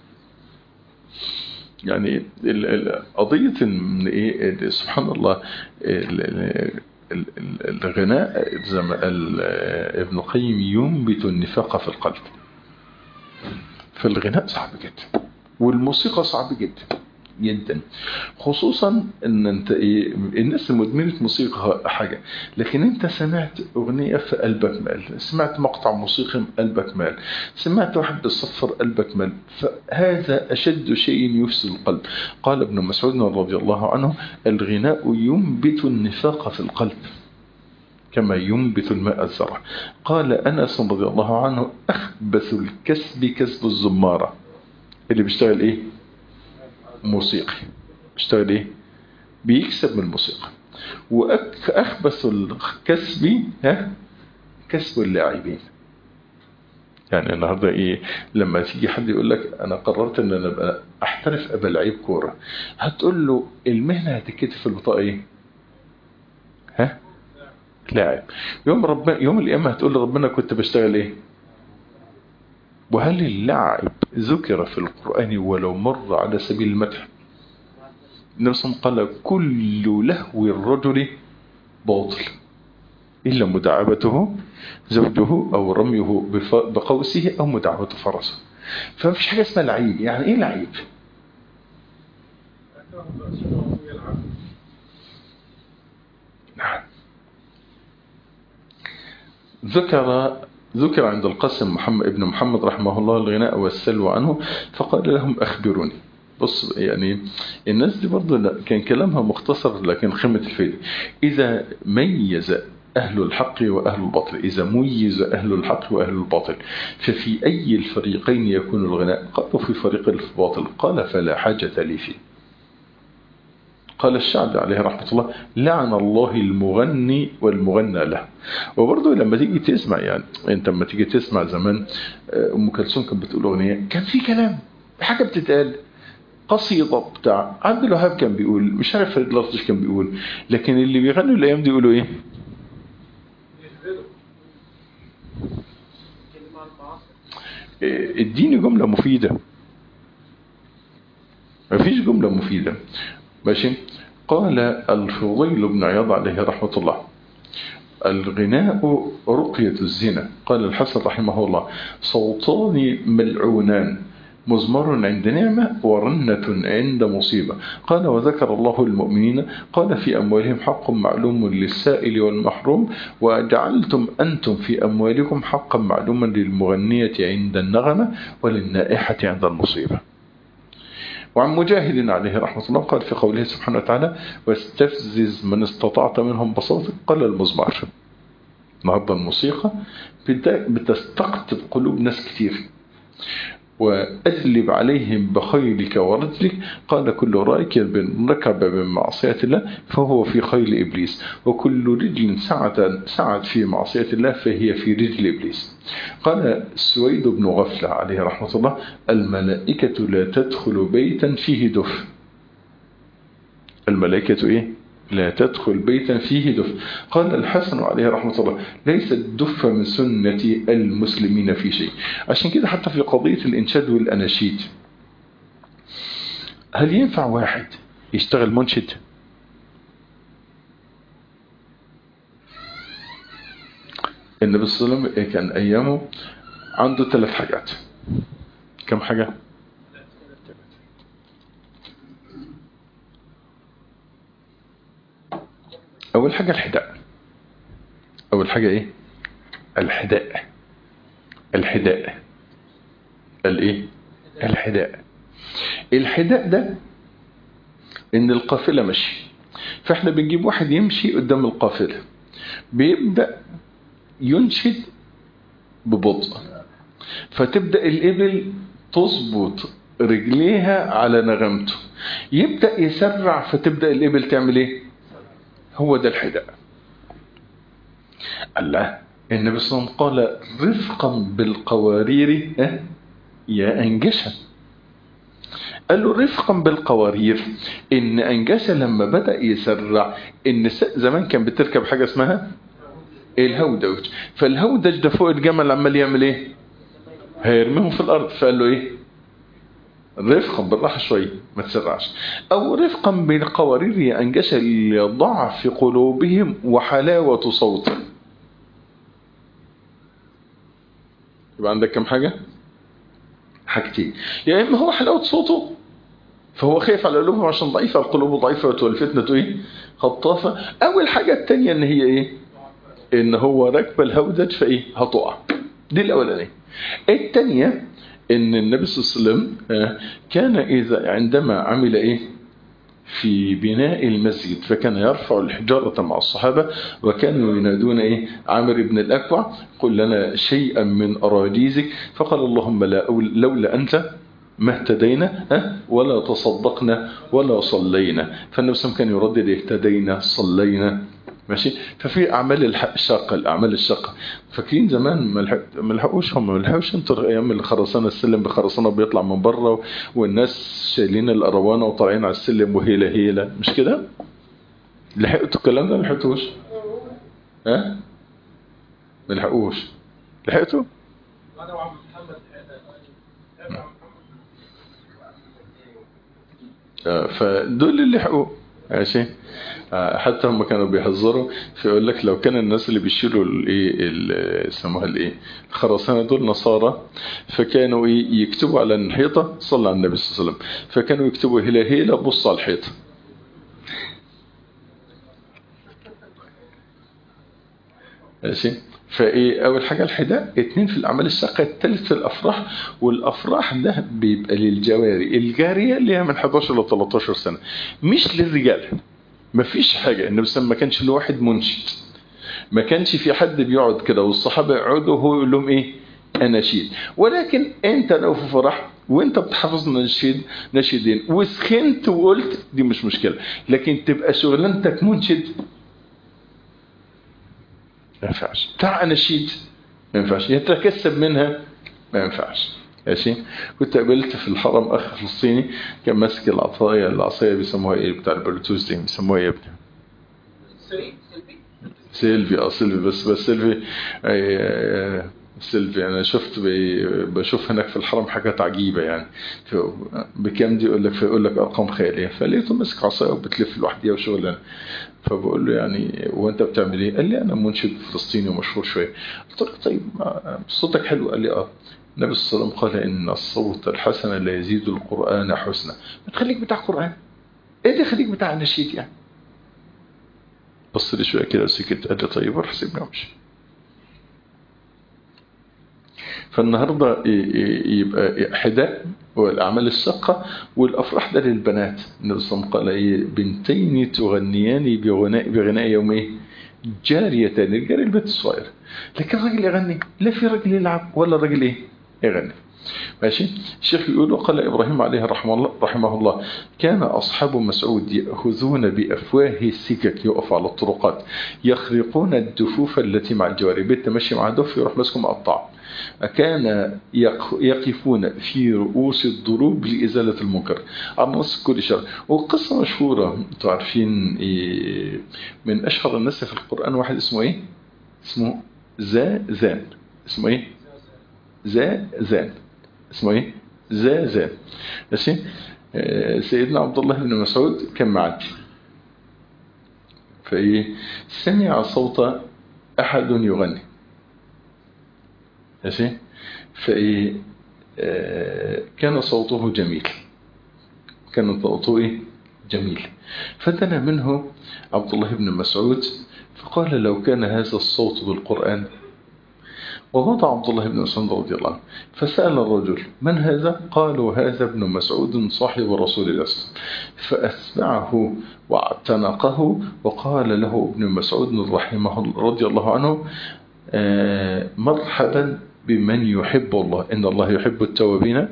يعني قضية إيه سبحان الله الغناء زي ما قال ابن القيم ينبت النفاق في القلب فالغناء صعب جدا والموسيقى صعب جدا جدا خصوصا ان انت ايه الناس مدمنه موسيقى حاجه لكن انت سمعت اغنيه في قلبك مال سمعت مقطع موسيقي قلبك مال سمعت واحد بيصفر قلبك مال فهذا اشد شيء يفسد القلب قال ابن مسعود رضي الله عنه الغناء ينبت النفاق في القلب كما ينبت الماء الزرع قال أنس رضي الله عنه أخبث الكسب كسب الزمارة اللي بيشتغل ايه موسيقي اشتغل ايه بيكسب من الموسيقى واخبث الكسب ها كسب اللاعبين يعني النهارده ايه لما تيجي حد يقول لك انا قررت ان انا ابقى احترف ابقى لعيب كوره هتقول له المهنه هتتكتب في البطاقه ايه ها لاعب يوم ربنا يوم القيامه هتقول لربنا كنت بشتغل ايه وهل اللعب ذكر في القرآن ولو مر على سبيل المدح النبي صلى الله عليه وسلم قال كل لهو الرجل باطل إلا مداعبته زوجه أو رميه بقوسه أو مداعبة فرسه فما فيش حاجة اسمها لعيب يعني إيه لعيب نعم ذكر ذكر عند القاسم محمد ابن محمد رحمه الله الغناء والسلوى عنه فقال لهم أخبروني بص يعني الناس دي برضه كان كلامها مختصر لكن قمة الفيل إذا ميز أهل الحق وأهل الباطل إذا ميز أهل الحق وأهل الباطل ففي أي الفريقين يكون الغناء قالوا في فريق الباطل قال فلا حاجة لي فيه قال الشعبي عليه رحمة الله لعن الله المغني والمغنى له وبرضه لما تيجي تسمع يعني انت لما تيجي تسمع زمان ام كلثوم كانت بتقول اغنيه كان في كلام حاجه بتتقال قصيده بتاع عبد الوهاب كان بيقول مش عارف فريد الأطرش كان بيقول لكن اللي بيغنوا الايام دي يقولوا ايه اديني جمله مفيده مفيش جمله مفيده ماشي قال الفضيل بن عياض عليه رحمة الله الغناء رقية الزنا قال الحسن رحمه الله صوتان ملعونان مزمر عند نعمة ورنة عند مصيبة قال وذكر الله المؤمنين قال في أموالهم حق معلوم للسائل والمحروم وجعلتم أنتم في أموالكم حقا معلوما للمغنية عند النغمة وللنائحة عند المصيبة وعن مجاهد عليه رحمة الله قال في قوله سبحانه وتعالى واستفزز من استطعت منهم بصوتك قال المزمار النهارده الموسيقى بتستقطب قلوب ناس كتير وأجلب عليهم بخيلك ورجلك قال كل راكب ركب من معصية الله فهو في خيل إبليس وكل رجل سعد, سعد في معصية الله فهي في رجل إبليس قال سويد بن غفلة عليه رحمة الله الملائكة لا تدخل بيتا فيه دف الملائكة إيه؟ لا تدخل بيتا فيه دف قال الحسن عليه رحمة الله ليس الدف من سنة المسلمين في شيء عشان كده حتى في قضية الإنشاد والأناشيد هل ينفع واحد يشتغل منشد النبي صلى الله عليه وسلم كان أيامه عنده ثلاث حاجات كم حاجة أول حاجة الحداء أول حاجة إيه الحداء الحداء الإيه الحداء الحداء ده إن القافلة ماشية فإحنا بنجيب واحد يمشي قدام القافلة بيبدأ ينشد ببطء فتبدأ الإبل تظبط رجليها على نغمته يبدأ يسرع فتبدأ الإبل تعمل إيه هو ده الحداء الله النبي صلى الله عليه وسلم قال رفقا بالقوارير اه يا أنجشة قال له رفقا بالقوارير إن أنجشة لما بدأ يسرع النساء زمان كان بتركب حاجة اسمها الهودج فالهودج ده فوق الجمل عمال يعمل ايه هيرميهم في الارض فقال له ايه رفقا بالراحه شويه ما تسرعش او رفقا بالقوارير ينجش ليضع في قلوبهم وحلاوه صوت يبقى عندك كم حاجه حاجتين يا اما هو حلاوه صوته فهو خايف على قلوبهم عشان ضعيفه القلوب ضعيفه والفتنه ايه خطافه او الحاجه الثانيه ان هي ايه ان هو راكب الهودج فايه هتقع دي الاولانيه الثانيه ان النبي صلى الله عليه وسلم كان اذا عندما عمل ايه في بناء المسجد فكان يرفع الحجارة مع الصحابة وكانوا ينادون إيه عامر بن الأكوع قل لنا شيئا من أراجيزك فقال اللهم لا لولا أنت ما اهتدينا ولا تصدقنا ولا صلينا فالنبي صلى الله عليه وسلم كان يردد اهتدينا صلينا ماشي ففي اعمال الشاقه الاعمال الشاقه فاكرين زمان ما لحقوش هم ما لحقوش انتوا ايام الخرسانه السلم بخرسانه بيطلع من بره والناس شايلين الاروانه وطالعين على السلم وهيله هيله مش كده لحقتوا الكلام ده ما لحقتوش ها ما لحقوش لحقتوا فدول اللي لحقوا ماشي حتى هم كانوا بيهزروا فيقول لك لو كان الناس اللي بيشيلوا الايه يسموها الايه الخرسانه دول نصارى فكانوا ايه يكتبوا على الحيطه صلى على النبي صلى الله عليه وسلم فكانوا يكتبوا هلا هيلا بص على الحيطه ماشي فايه اول حاجه الحداء اتنين في الاعمال الشاقه الثالث في الافراح والافراح ده بيبقى للجواري الجاريه اللي هي من 11 ل 13 سنه مش للرجال مفيش حاجه النبي صلى ما كانش له واحد منشد ما كانش في حد بيقعد كده والصحابه يقعدوا وهو يقول لهم ايه اناشيد ولكن انت لو في فرح وانت بتحفظ نشيد نشيدين وسخنت وقلت دي مش مشكله لكن تبقى شغلانتك منشد ما ينفعش بتاع اناشيد ما ينفعش يتكسب منها ما ينفعش ماشي كنت قابلت في الحرم اخ فلسطيني كان ماسك العصايه العصايه بيسموها ايه بتاع البلوتوث دي بيسموها ايه يا ابني سيلفي اه سيلفي بس بس سيلفي آه سيلفي انا شفت بشوف هناك في الحرم حاجات عجيبه يعني بكام دي يقول لك فيقول لك ارقام خياليه فلقيته ماسك عصايه وبتلف لوحديها وشغلانه فبقول له يعني وانت بتعمل ايه؟ قال لي انا منشد فلسطيني ومشهور شويه قلت له طيب صوتك حلو قال لي اه النبي صلى الله عليه وسلم قال ان الصوت الحسن لا يزيد القران حسنا ما تخليك بتاع قران ايه اللي يخليك بتاع نشيد يعني بص لي شويه كده وسكت قال لي طيب روح سيبني وامشي فالنهارده يبقى حداء والاعمال الشاقه والافراح ده للبنات النبي صلى الله عليه وسلم قال ايه بنتين تغنيان بغناء بغناء يوم ايه جاريتان الجاري البيت الصغير لكن الراجل يغني لا في راجل يلعب ولا راجل ايه يغني ماشي الشيخ يقول قال إبراهيم عليه رحمه الله, رحمه الله كان أصحاب مسعود يأخذون بأفواه السكك يقف على الطرقات يخرقون الدفوف التي مع الجواري بيت ماشي مع دف يروح ماسكه مقطع كان يق- يقفون في رؤوس الضروب لإزالة المنكر على نص كل شر وقصة مشهورة انتوا عارفين إيه من أشهر الناس في القرآن واحد اسمه إيه اسمه زازان اسمه إيه زازان اسمه إيه زازان ماشي آه، سيدنا عبد الله بن مسعود كان معدي فإيه سمع صوت أحد يغني ماشي فإيه آه، كان صوته جميل كان صوته إيه جميل فدنا منه عبد الله بن مسعود فقال لو كان هذا الصوت بالقرآن ووضع عبد الله بن مسعود رضي الله عنه فسأل الرجل من هذا؟ قالوا هذا ابن مسعود صاحب رسول الله صلى الله عليه وسلم فأتبعه واعتنقه وقال له ابن مسعود رحمه الله رضي الله عنه آه، مرحبا بمن يحب الله إن الله يحب التوابين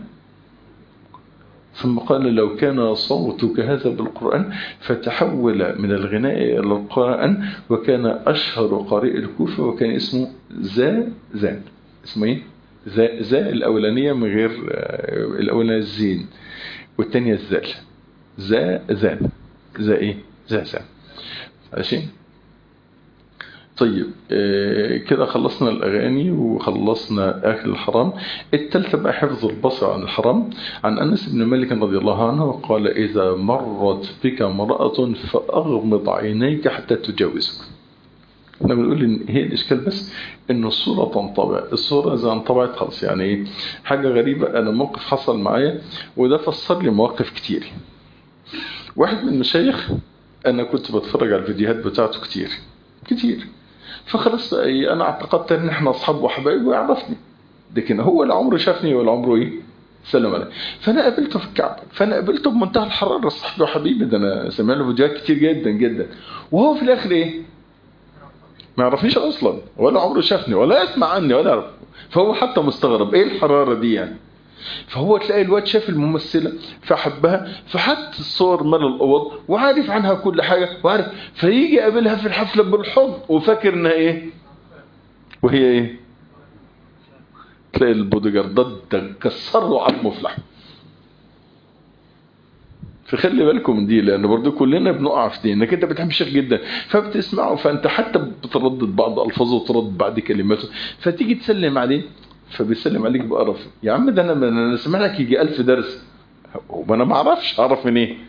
ثم قال لو كان صوتك هذا بالقرآن فتحول من الغناء إلى القرآن وكان أشهر قارئ الكوفة وكان اسمه زا زان اسمه إيه؟ زا, زا الأولانية من غير آه، الأولانية الزين والثانية الزال زا زان زا إيه؟ زا زان ماشي طيب آه، كده خلصنا الأغاني وخلصنا أكل الحرام التالتة بقى حفظ البصر عن الحرام عن أنس بن مالك رضي الله عنه قال إذا مرت بك امرأة فأغمض عينيك حتى تجاوزك احنا بنقول ان هي الاشكال بس ان الصوره تنطبع الصوره اذا انطبعت خلاص يعني ايه حاجه غريبه انا موقف حصل معايا وده فسر لي مواقف كتير واحد من المشايخ انا كنت بتفرج على الفيديوهات بتاعته كتير كتير فخلاص بقى ايه انا اعتقدت ان احنا اصحاب وحبايب ويعرفني لكن هو لا عمره شافني ولا عمره ايه سلم عليه فانا قابلته في الكعبه فانا قابلته بمنتهى الحراره صاحبي وحبيبي ده انا سامع له فيديوهات كتير جدا جدا وهو في الاخر ايه ما يعرفنيش اصلا ولا عمره شافني ولا يسمع عني ولا يعرف فهو حتى مستغرب ايه الحراره دي يعني فهو تلاقي الواد شاف الممثلة فحبها فحط الصور مال الأوض وعارف عنها كل حاجة وعارف فيجي يقابلها في الحفلة بالحضن وفاكر انها ايه وهي ايه تلاقي البوديجاردات ده كسروا عظمه في لحمه فخلي بالكم من دي لان برضه كلنا بنقع في دي انك انت بتحب الشيخ جدا فبتسمعه فانت حتى بتردد بعض الفاظه وتردد بعض كلماته فتيجي تسلم عليه فبيسلم عليك بقرف يا عم ده انا انا سامع لك يجي ألف درس وانا ما اعرفش اعرف من ايه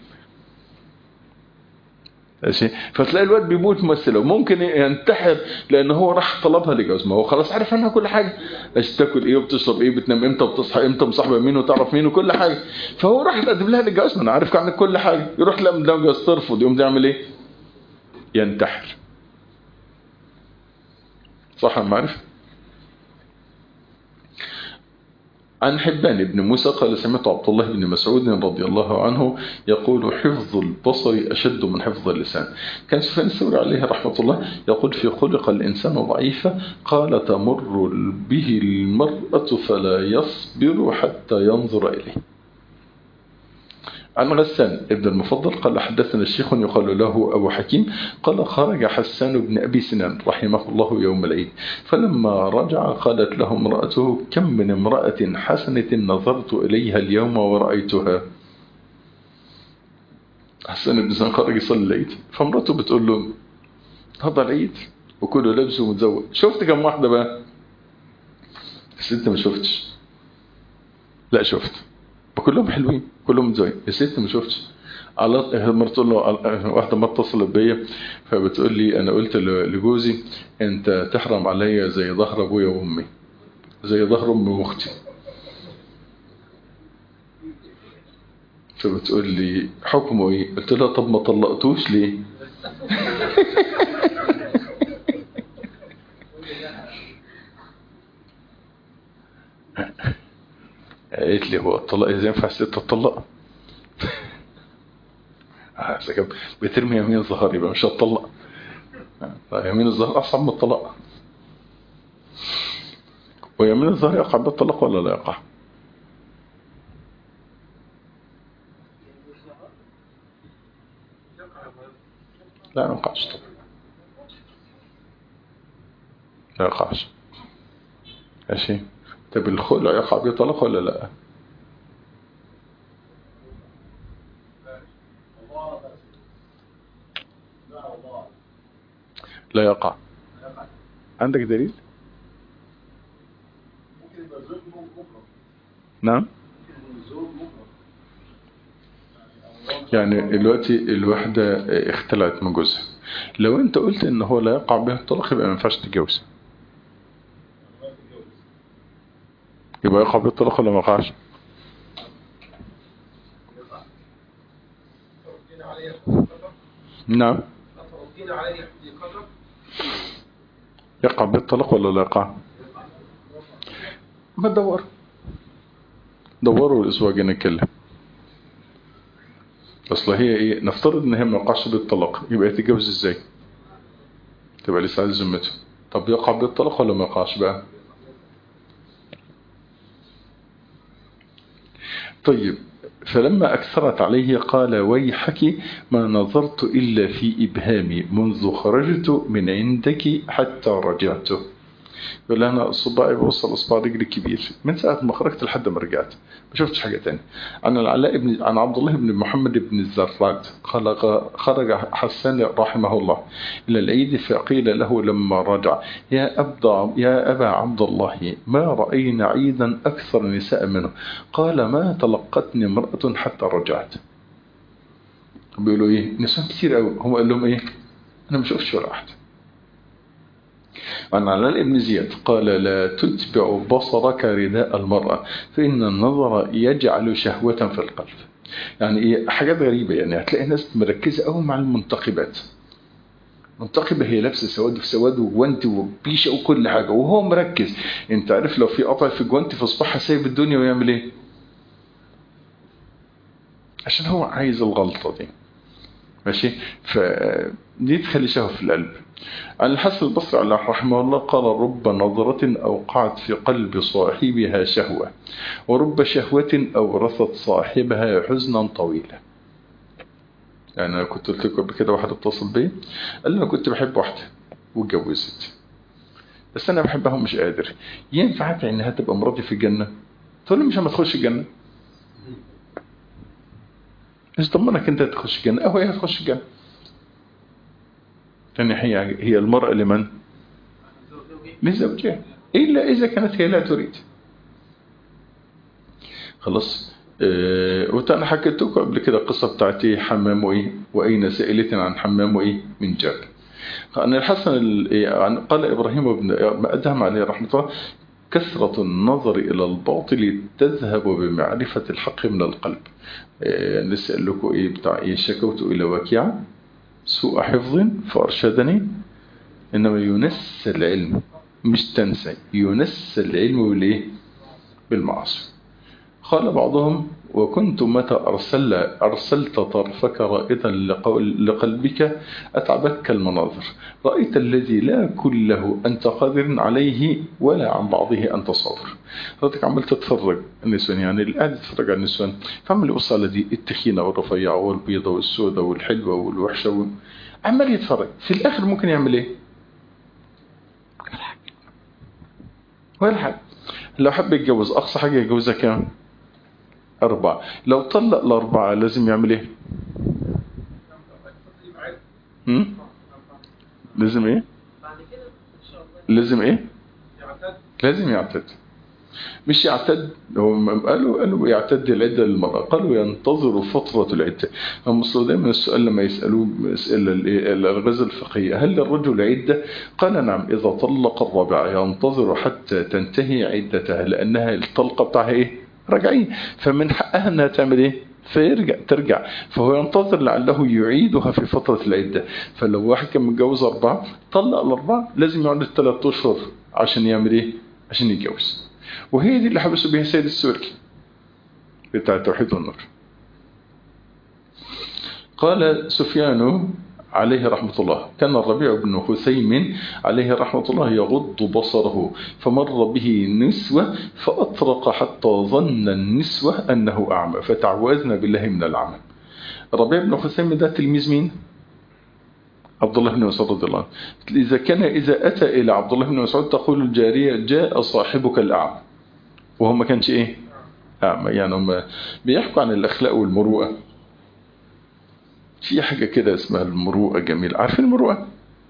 ماشي فتلاقي الواد بيموت ممثله وممكن ينتحر لان هو راح طلبها لجواز ما هو خلاص عارف عنها كل حاجه ايش تاكل ايه وبتشرب ايه بتنام امتى وبتصحى امتى مصاحبه مين وتعرف مين وكل حاجه فهو راح يقدم لها للجواز ما انا عارف عنك كل حاجه يروح لها من جواز ترفض يقوم يعمل ايه ينتحر صح انا عارف عن حبان بن موسى قال سمعت عبد الله بن مسعود رضي الله عنه يقول حفظ البصر أشد من حفظ اللسان كان سفيان الثوري عليه رحمة الله يقول في خلق الإنسان ضعيفا قال تمر به المرأة فلا يصبر حتى ينظر إليه عن غسان ابن المفضل قال حدثنا الشيخ يقال له أبو حكيم قال خرج حسان بن أبي سنان رحمه الله يوم العيد فلما رجع قالت له امرأته كم من امرأة حسنة نظرت إليها اليوم ورأيتها حسان بن سنان خرج يصلي العيد فامرأته بتقول له هذا العيد وكله لابس ومتزوج شفت كم واحدة بقى بس انت ما شفتش لا شفت وكلهم حلوين كلهم متزوجين يا ست ما شفتش على مرة تقول له واحدة ما اتصلت بيا فبتقول لي أنا قلت لجوزي أنت تحرم عليا زي ظهر أبويا وأمي زي ظهر أمي وأختي فبتقول لي حكمه إيه؟ قلت لها طب ما طلقتوش ليه؟ قالت لي هو الطلاق ازاي ينفع الست تطلق بترمي يمين الظهر يبقى مش هتطلق يمين الظهر اصعب من الطلاق ويمين الظهر يقع بالطلاق ولا لا يقع لا ما يقعش طبعا لا يقعش ماشي طب الخلع يقع به طلاق ولا لا لا يقع عندك دليل نعم يعني دلوقتي الواحدة اختلعت من جوزها لو انت قلت ان هو لا يقع به الطلاق يبقى ما ينفعش تتجوز يبقى يقع به الطلاق ولا ما يقعش نعم يقع به الطلاق ولا لا يقع ما تدور دوروا الاسبوع الجاي نتكلم اصل هي ايه نفترض ان هي ما وقعش بالطلاق يبقى تتجوز ازاي تبقى لسه عايز ذمته طب يقع بالطلاق ولا ما يقعش بقى طيب فلما أكثرت عليه قال ويحك ما نظرت إلا في إبهامي منذ خرجت من عندك حتى رجعت يقول أنا صباعي بوصل أصبع رجلي كبير من ساعة ما خرجت لحد ما رجعت ما شفتش حاجة تانية عن العلاء بن عن عبد الله بن محمد بن الزراد خرج حسان رحمه الله إلى العيد فقيل له لما رجع يا أبدا يا أبا عبد الله ما رأينا عيدا أكثر نساء منه قال ما تلقتني امرأة حتى رجعت بيقولوا إيه نساء كثير قوي هم قال لهم إيه أنا ما شفتش ولا واحد عن علاء بن زياد قال لا تتبع بصرك رداء المرأة فإن النظر يجعل شهوة في القلب يعني إيه حاجات غريبة يعني هتلاقي ناس مركزة قوي مع المنتقبات منتقبة هي لابسة سواد في سواد وجوانتي وبيشة وكل حاجة وهو مركز انت عارف لو في قطع في جوانتي في صباحها سايب الدنيا ويعمل ايه عشان هو عايز الغلطة دي ماشي فدي تخلي شهوة في القلب عن الحسن البصري على رحمه الله قال رب نظرة أوقعت في قلب صاحبها شهوة ورب شهوة أورثت صاحبها حزنا طويلا يعني أنا كنت قلت لكم قبل كده واحد اتصل بي قال لي أنا كنت بحب واحدة واتجوزت بس أنا بحبها ومش قادر ينفع أدعي إنها تبقى مراتي في الجنة تقول لي مش ما تخش الجنة ايش ضمنك انت تخش الجنة اهو هي هتخش الجنة لان هي هي المرأة لمن لزوجها الا اذا كانت هي لا تريد خلاص اه وأنا حكيت لكم قبل كده القصة بتاعتي حمام وإيه وأين سائلة عن حمام وإيه من جبل أن الحسن قال إبراهيم بن أدهم عليه رحمة الله كثرة النظر إلى الباطل تذهب بمعرفة الحق من القلب نسأل لكم إيه بتاع إيه شكوت إلى وكيع سوء حفظ فأرشدني إنما ينسى العلم مش تنسى ينسى العلم بالإيه بالمعاصي قال بعضهم وكنت متى أرسل أرسلت طرفك رائدا لقلبك أتعبك المناظر رأيت الذي لا كله أنت قادر عليه ولا عن بعضه أنت صابر رأيتك عمال تتفرج النسوان يعني اللي قاعد تتفرج على النسوان فعمل يبص على دي التخينة والرفيعة والبيضة والسودة والحلوة والوحشة وال... عمال يتفرج في الآخر ممكن يعمل إيه؟ ولا حاجة ولا حاجة لو حب يتجوز أقصى حاجة يتجوزها كام؟ أربعة لو طلق الأربعة لازم يعمل إيه هم؟ لازم إيه لازم إيه لازم يعتد مش يعتد هم قالوا قالوا يعتد العدة للمرأة قالوا ينتظر فترة العدة هم دايما السؤال لما يسألوه أسئلة الغزة الفقهية هل للرجل عدة قال نعم إذا طلق الرابعة ينتظر حتى تنتهي عدتها لأنها الطلقة بتاعها إيه راجعين فمن حقها انها تعمل ايه فيرجع ترجع فهو ينتظر لعله يعيدها في فترة العدة فلو واحد كان متجوز أربعة طلق الأربعة لازم يقعد ثلاث أشهر عشان يعمل إيه عشان يتجوز وهي دي اللي حبسوا بيها سيد السوري بتاع التوحيد والنور قال سفيان عليه رحمة الله كان الربيع بن خثيم عليه رحمة الله يغض بصره فمر به نسوة فأطرق حتى ظن النسوة أنه أعمى فتعوذنا بالله من العمى الربيع بن خثيم ده تلميذ مين؟ عبد الله بن مسعود رضي الله عنه إذا كان إذا أتى إلى عبد الله بن مسعود تقول الجارية جاء صاحبك الأعمى وهو ما كانش ايه اعمى يعني هم بيحكوا عن الاخلاق والمروءه في حاجه كده اسمها المروءه جميل عارفين المروءه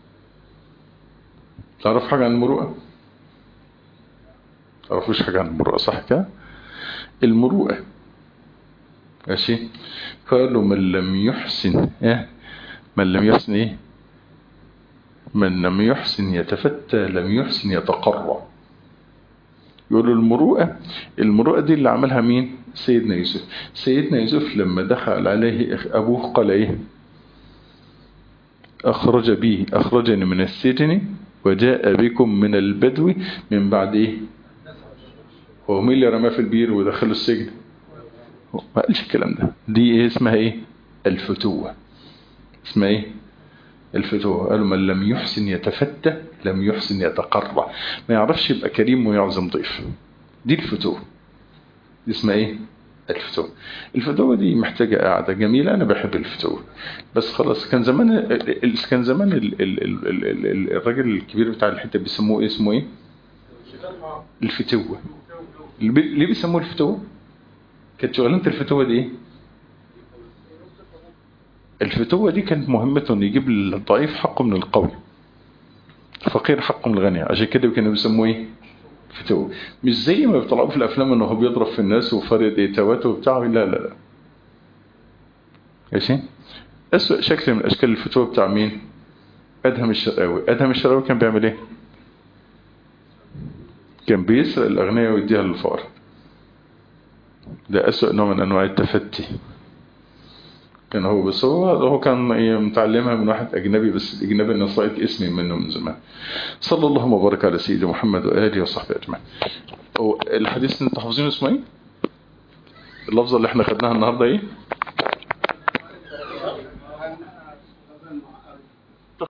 تعرف حاجه عن المروءه تعرفوش حاجه عن المروءه صح كده المروءه ماشي قالوا من لم يحسن إيه؟ من لم يحسن ايه من لم يحسن يتفتى لم يحسن يتقرى يقولوا المروءة المروءة دي اللي عملها مين سيدنا يوسف سيدنا يوسف لما دخل عليه أبوه قال إيه أخرج بي أخرجني من السجن وجاء بكم من البدو من بعد إيه هو مين اللي رماه في البير ودخله السجن ما قالش الكلام ده دي إيه اسمها إيه الفتوة اسمها إيه الفتوة قالوا من لم يحسن يتفتى لم يحسن يتقرع ما يعرفش يبقى كريم ويعظم ضيف دي الفتوة دي اسمها ايه الفتوة الفتوة دي محتاجة قاعدة جميلة أنا بحب الفتوة بس خلاص كان زمان كان زمان ال ال ال ال ال الراجل الكبير بتاع الحتة بيسموه إيه اسمه ايه الفتوة ليه بيسموه الفتوة كانت شغلانة الفتوة دي ايه الفتوة دي كانت مهمته انه يجيب للضعيف حقه من القوي الفقير حقه من الغني عشان كده كانوا بيسموه ايه فتوة مش زي ما بيطلعوا في الافلام انه هو بيضرب في الناس وفرد ايتاواته وبتاعه لا لا لا ماشي اسوأ شكل من اشكال الفتوة بتاع مين ادهم الشرقاوي ادهم الشرقاوي كان بيعمل ايه كان بيسرق الاغنياء ويديها للفقراء ده اسوأ نوع من انواع التفتي كان هو بس هو هو كان متعلمها من واحد أجنبي بس الأجنبي أنا صايت اسمي منه من زمان صلى الله وبارك على سيدنا محمد وآله وصحبه أجمعين الحديث اللي انتوا حافظينه اسمه ايه؟ اللفظة اللي احنا خدناها النهاردة ايه؟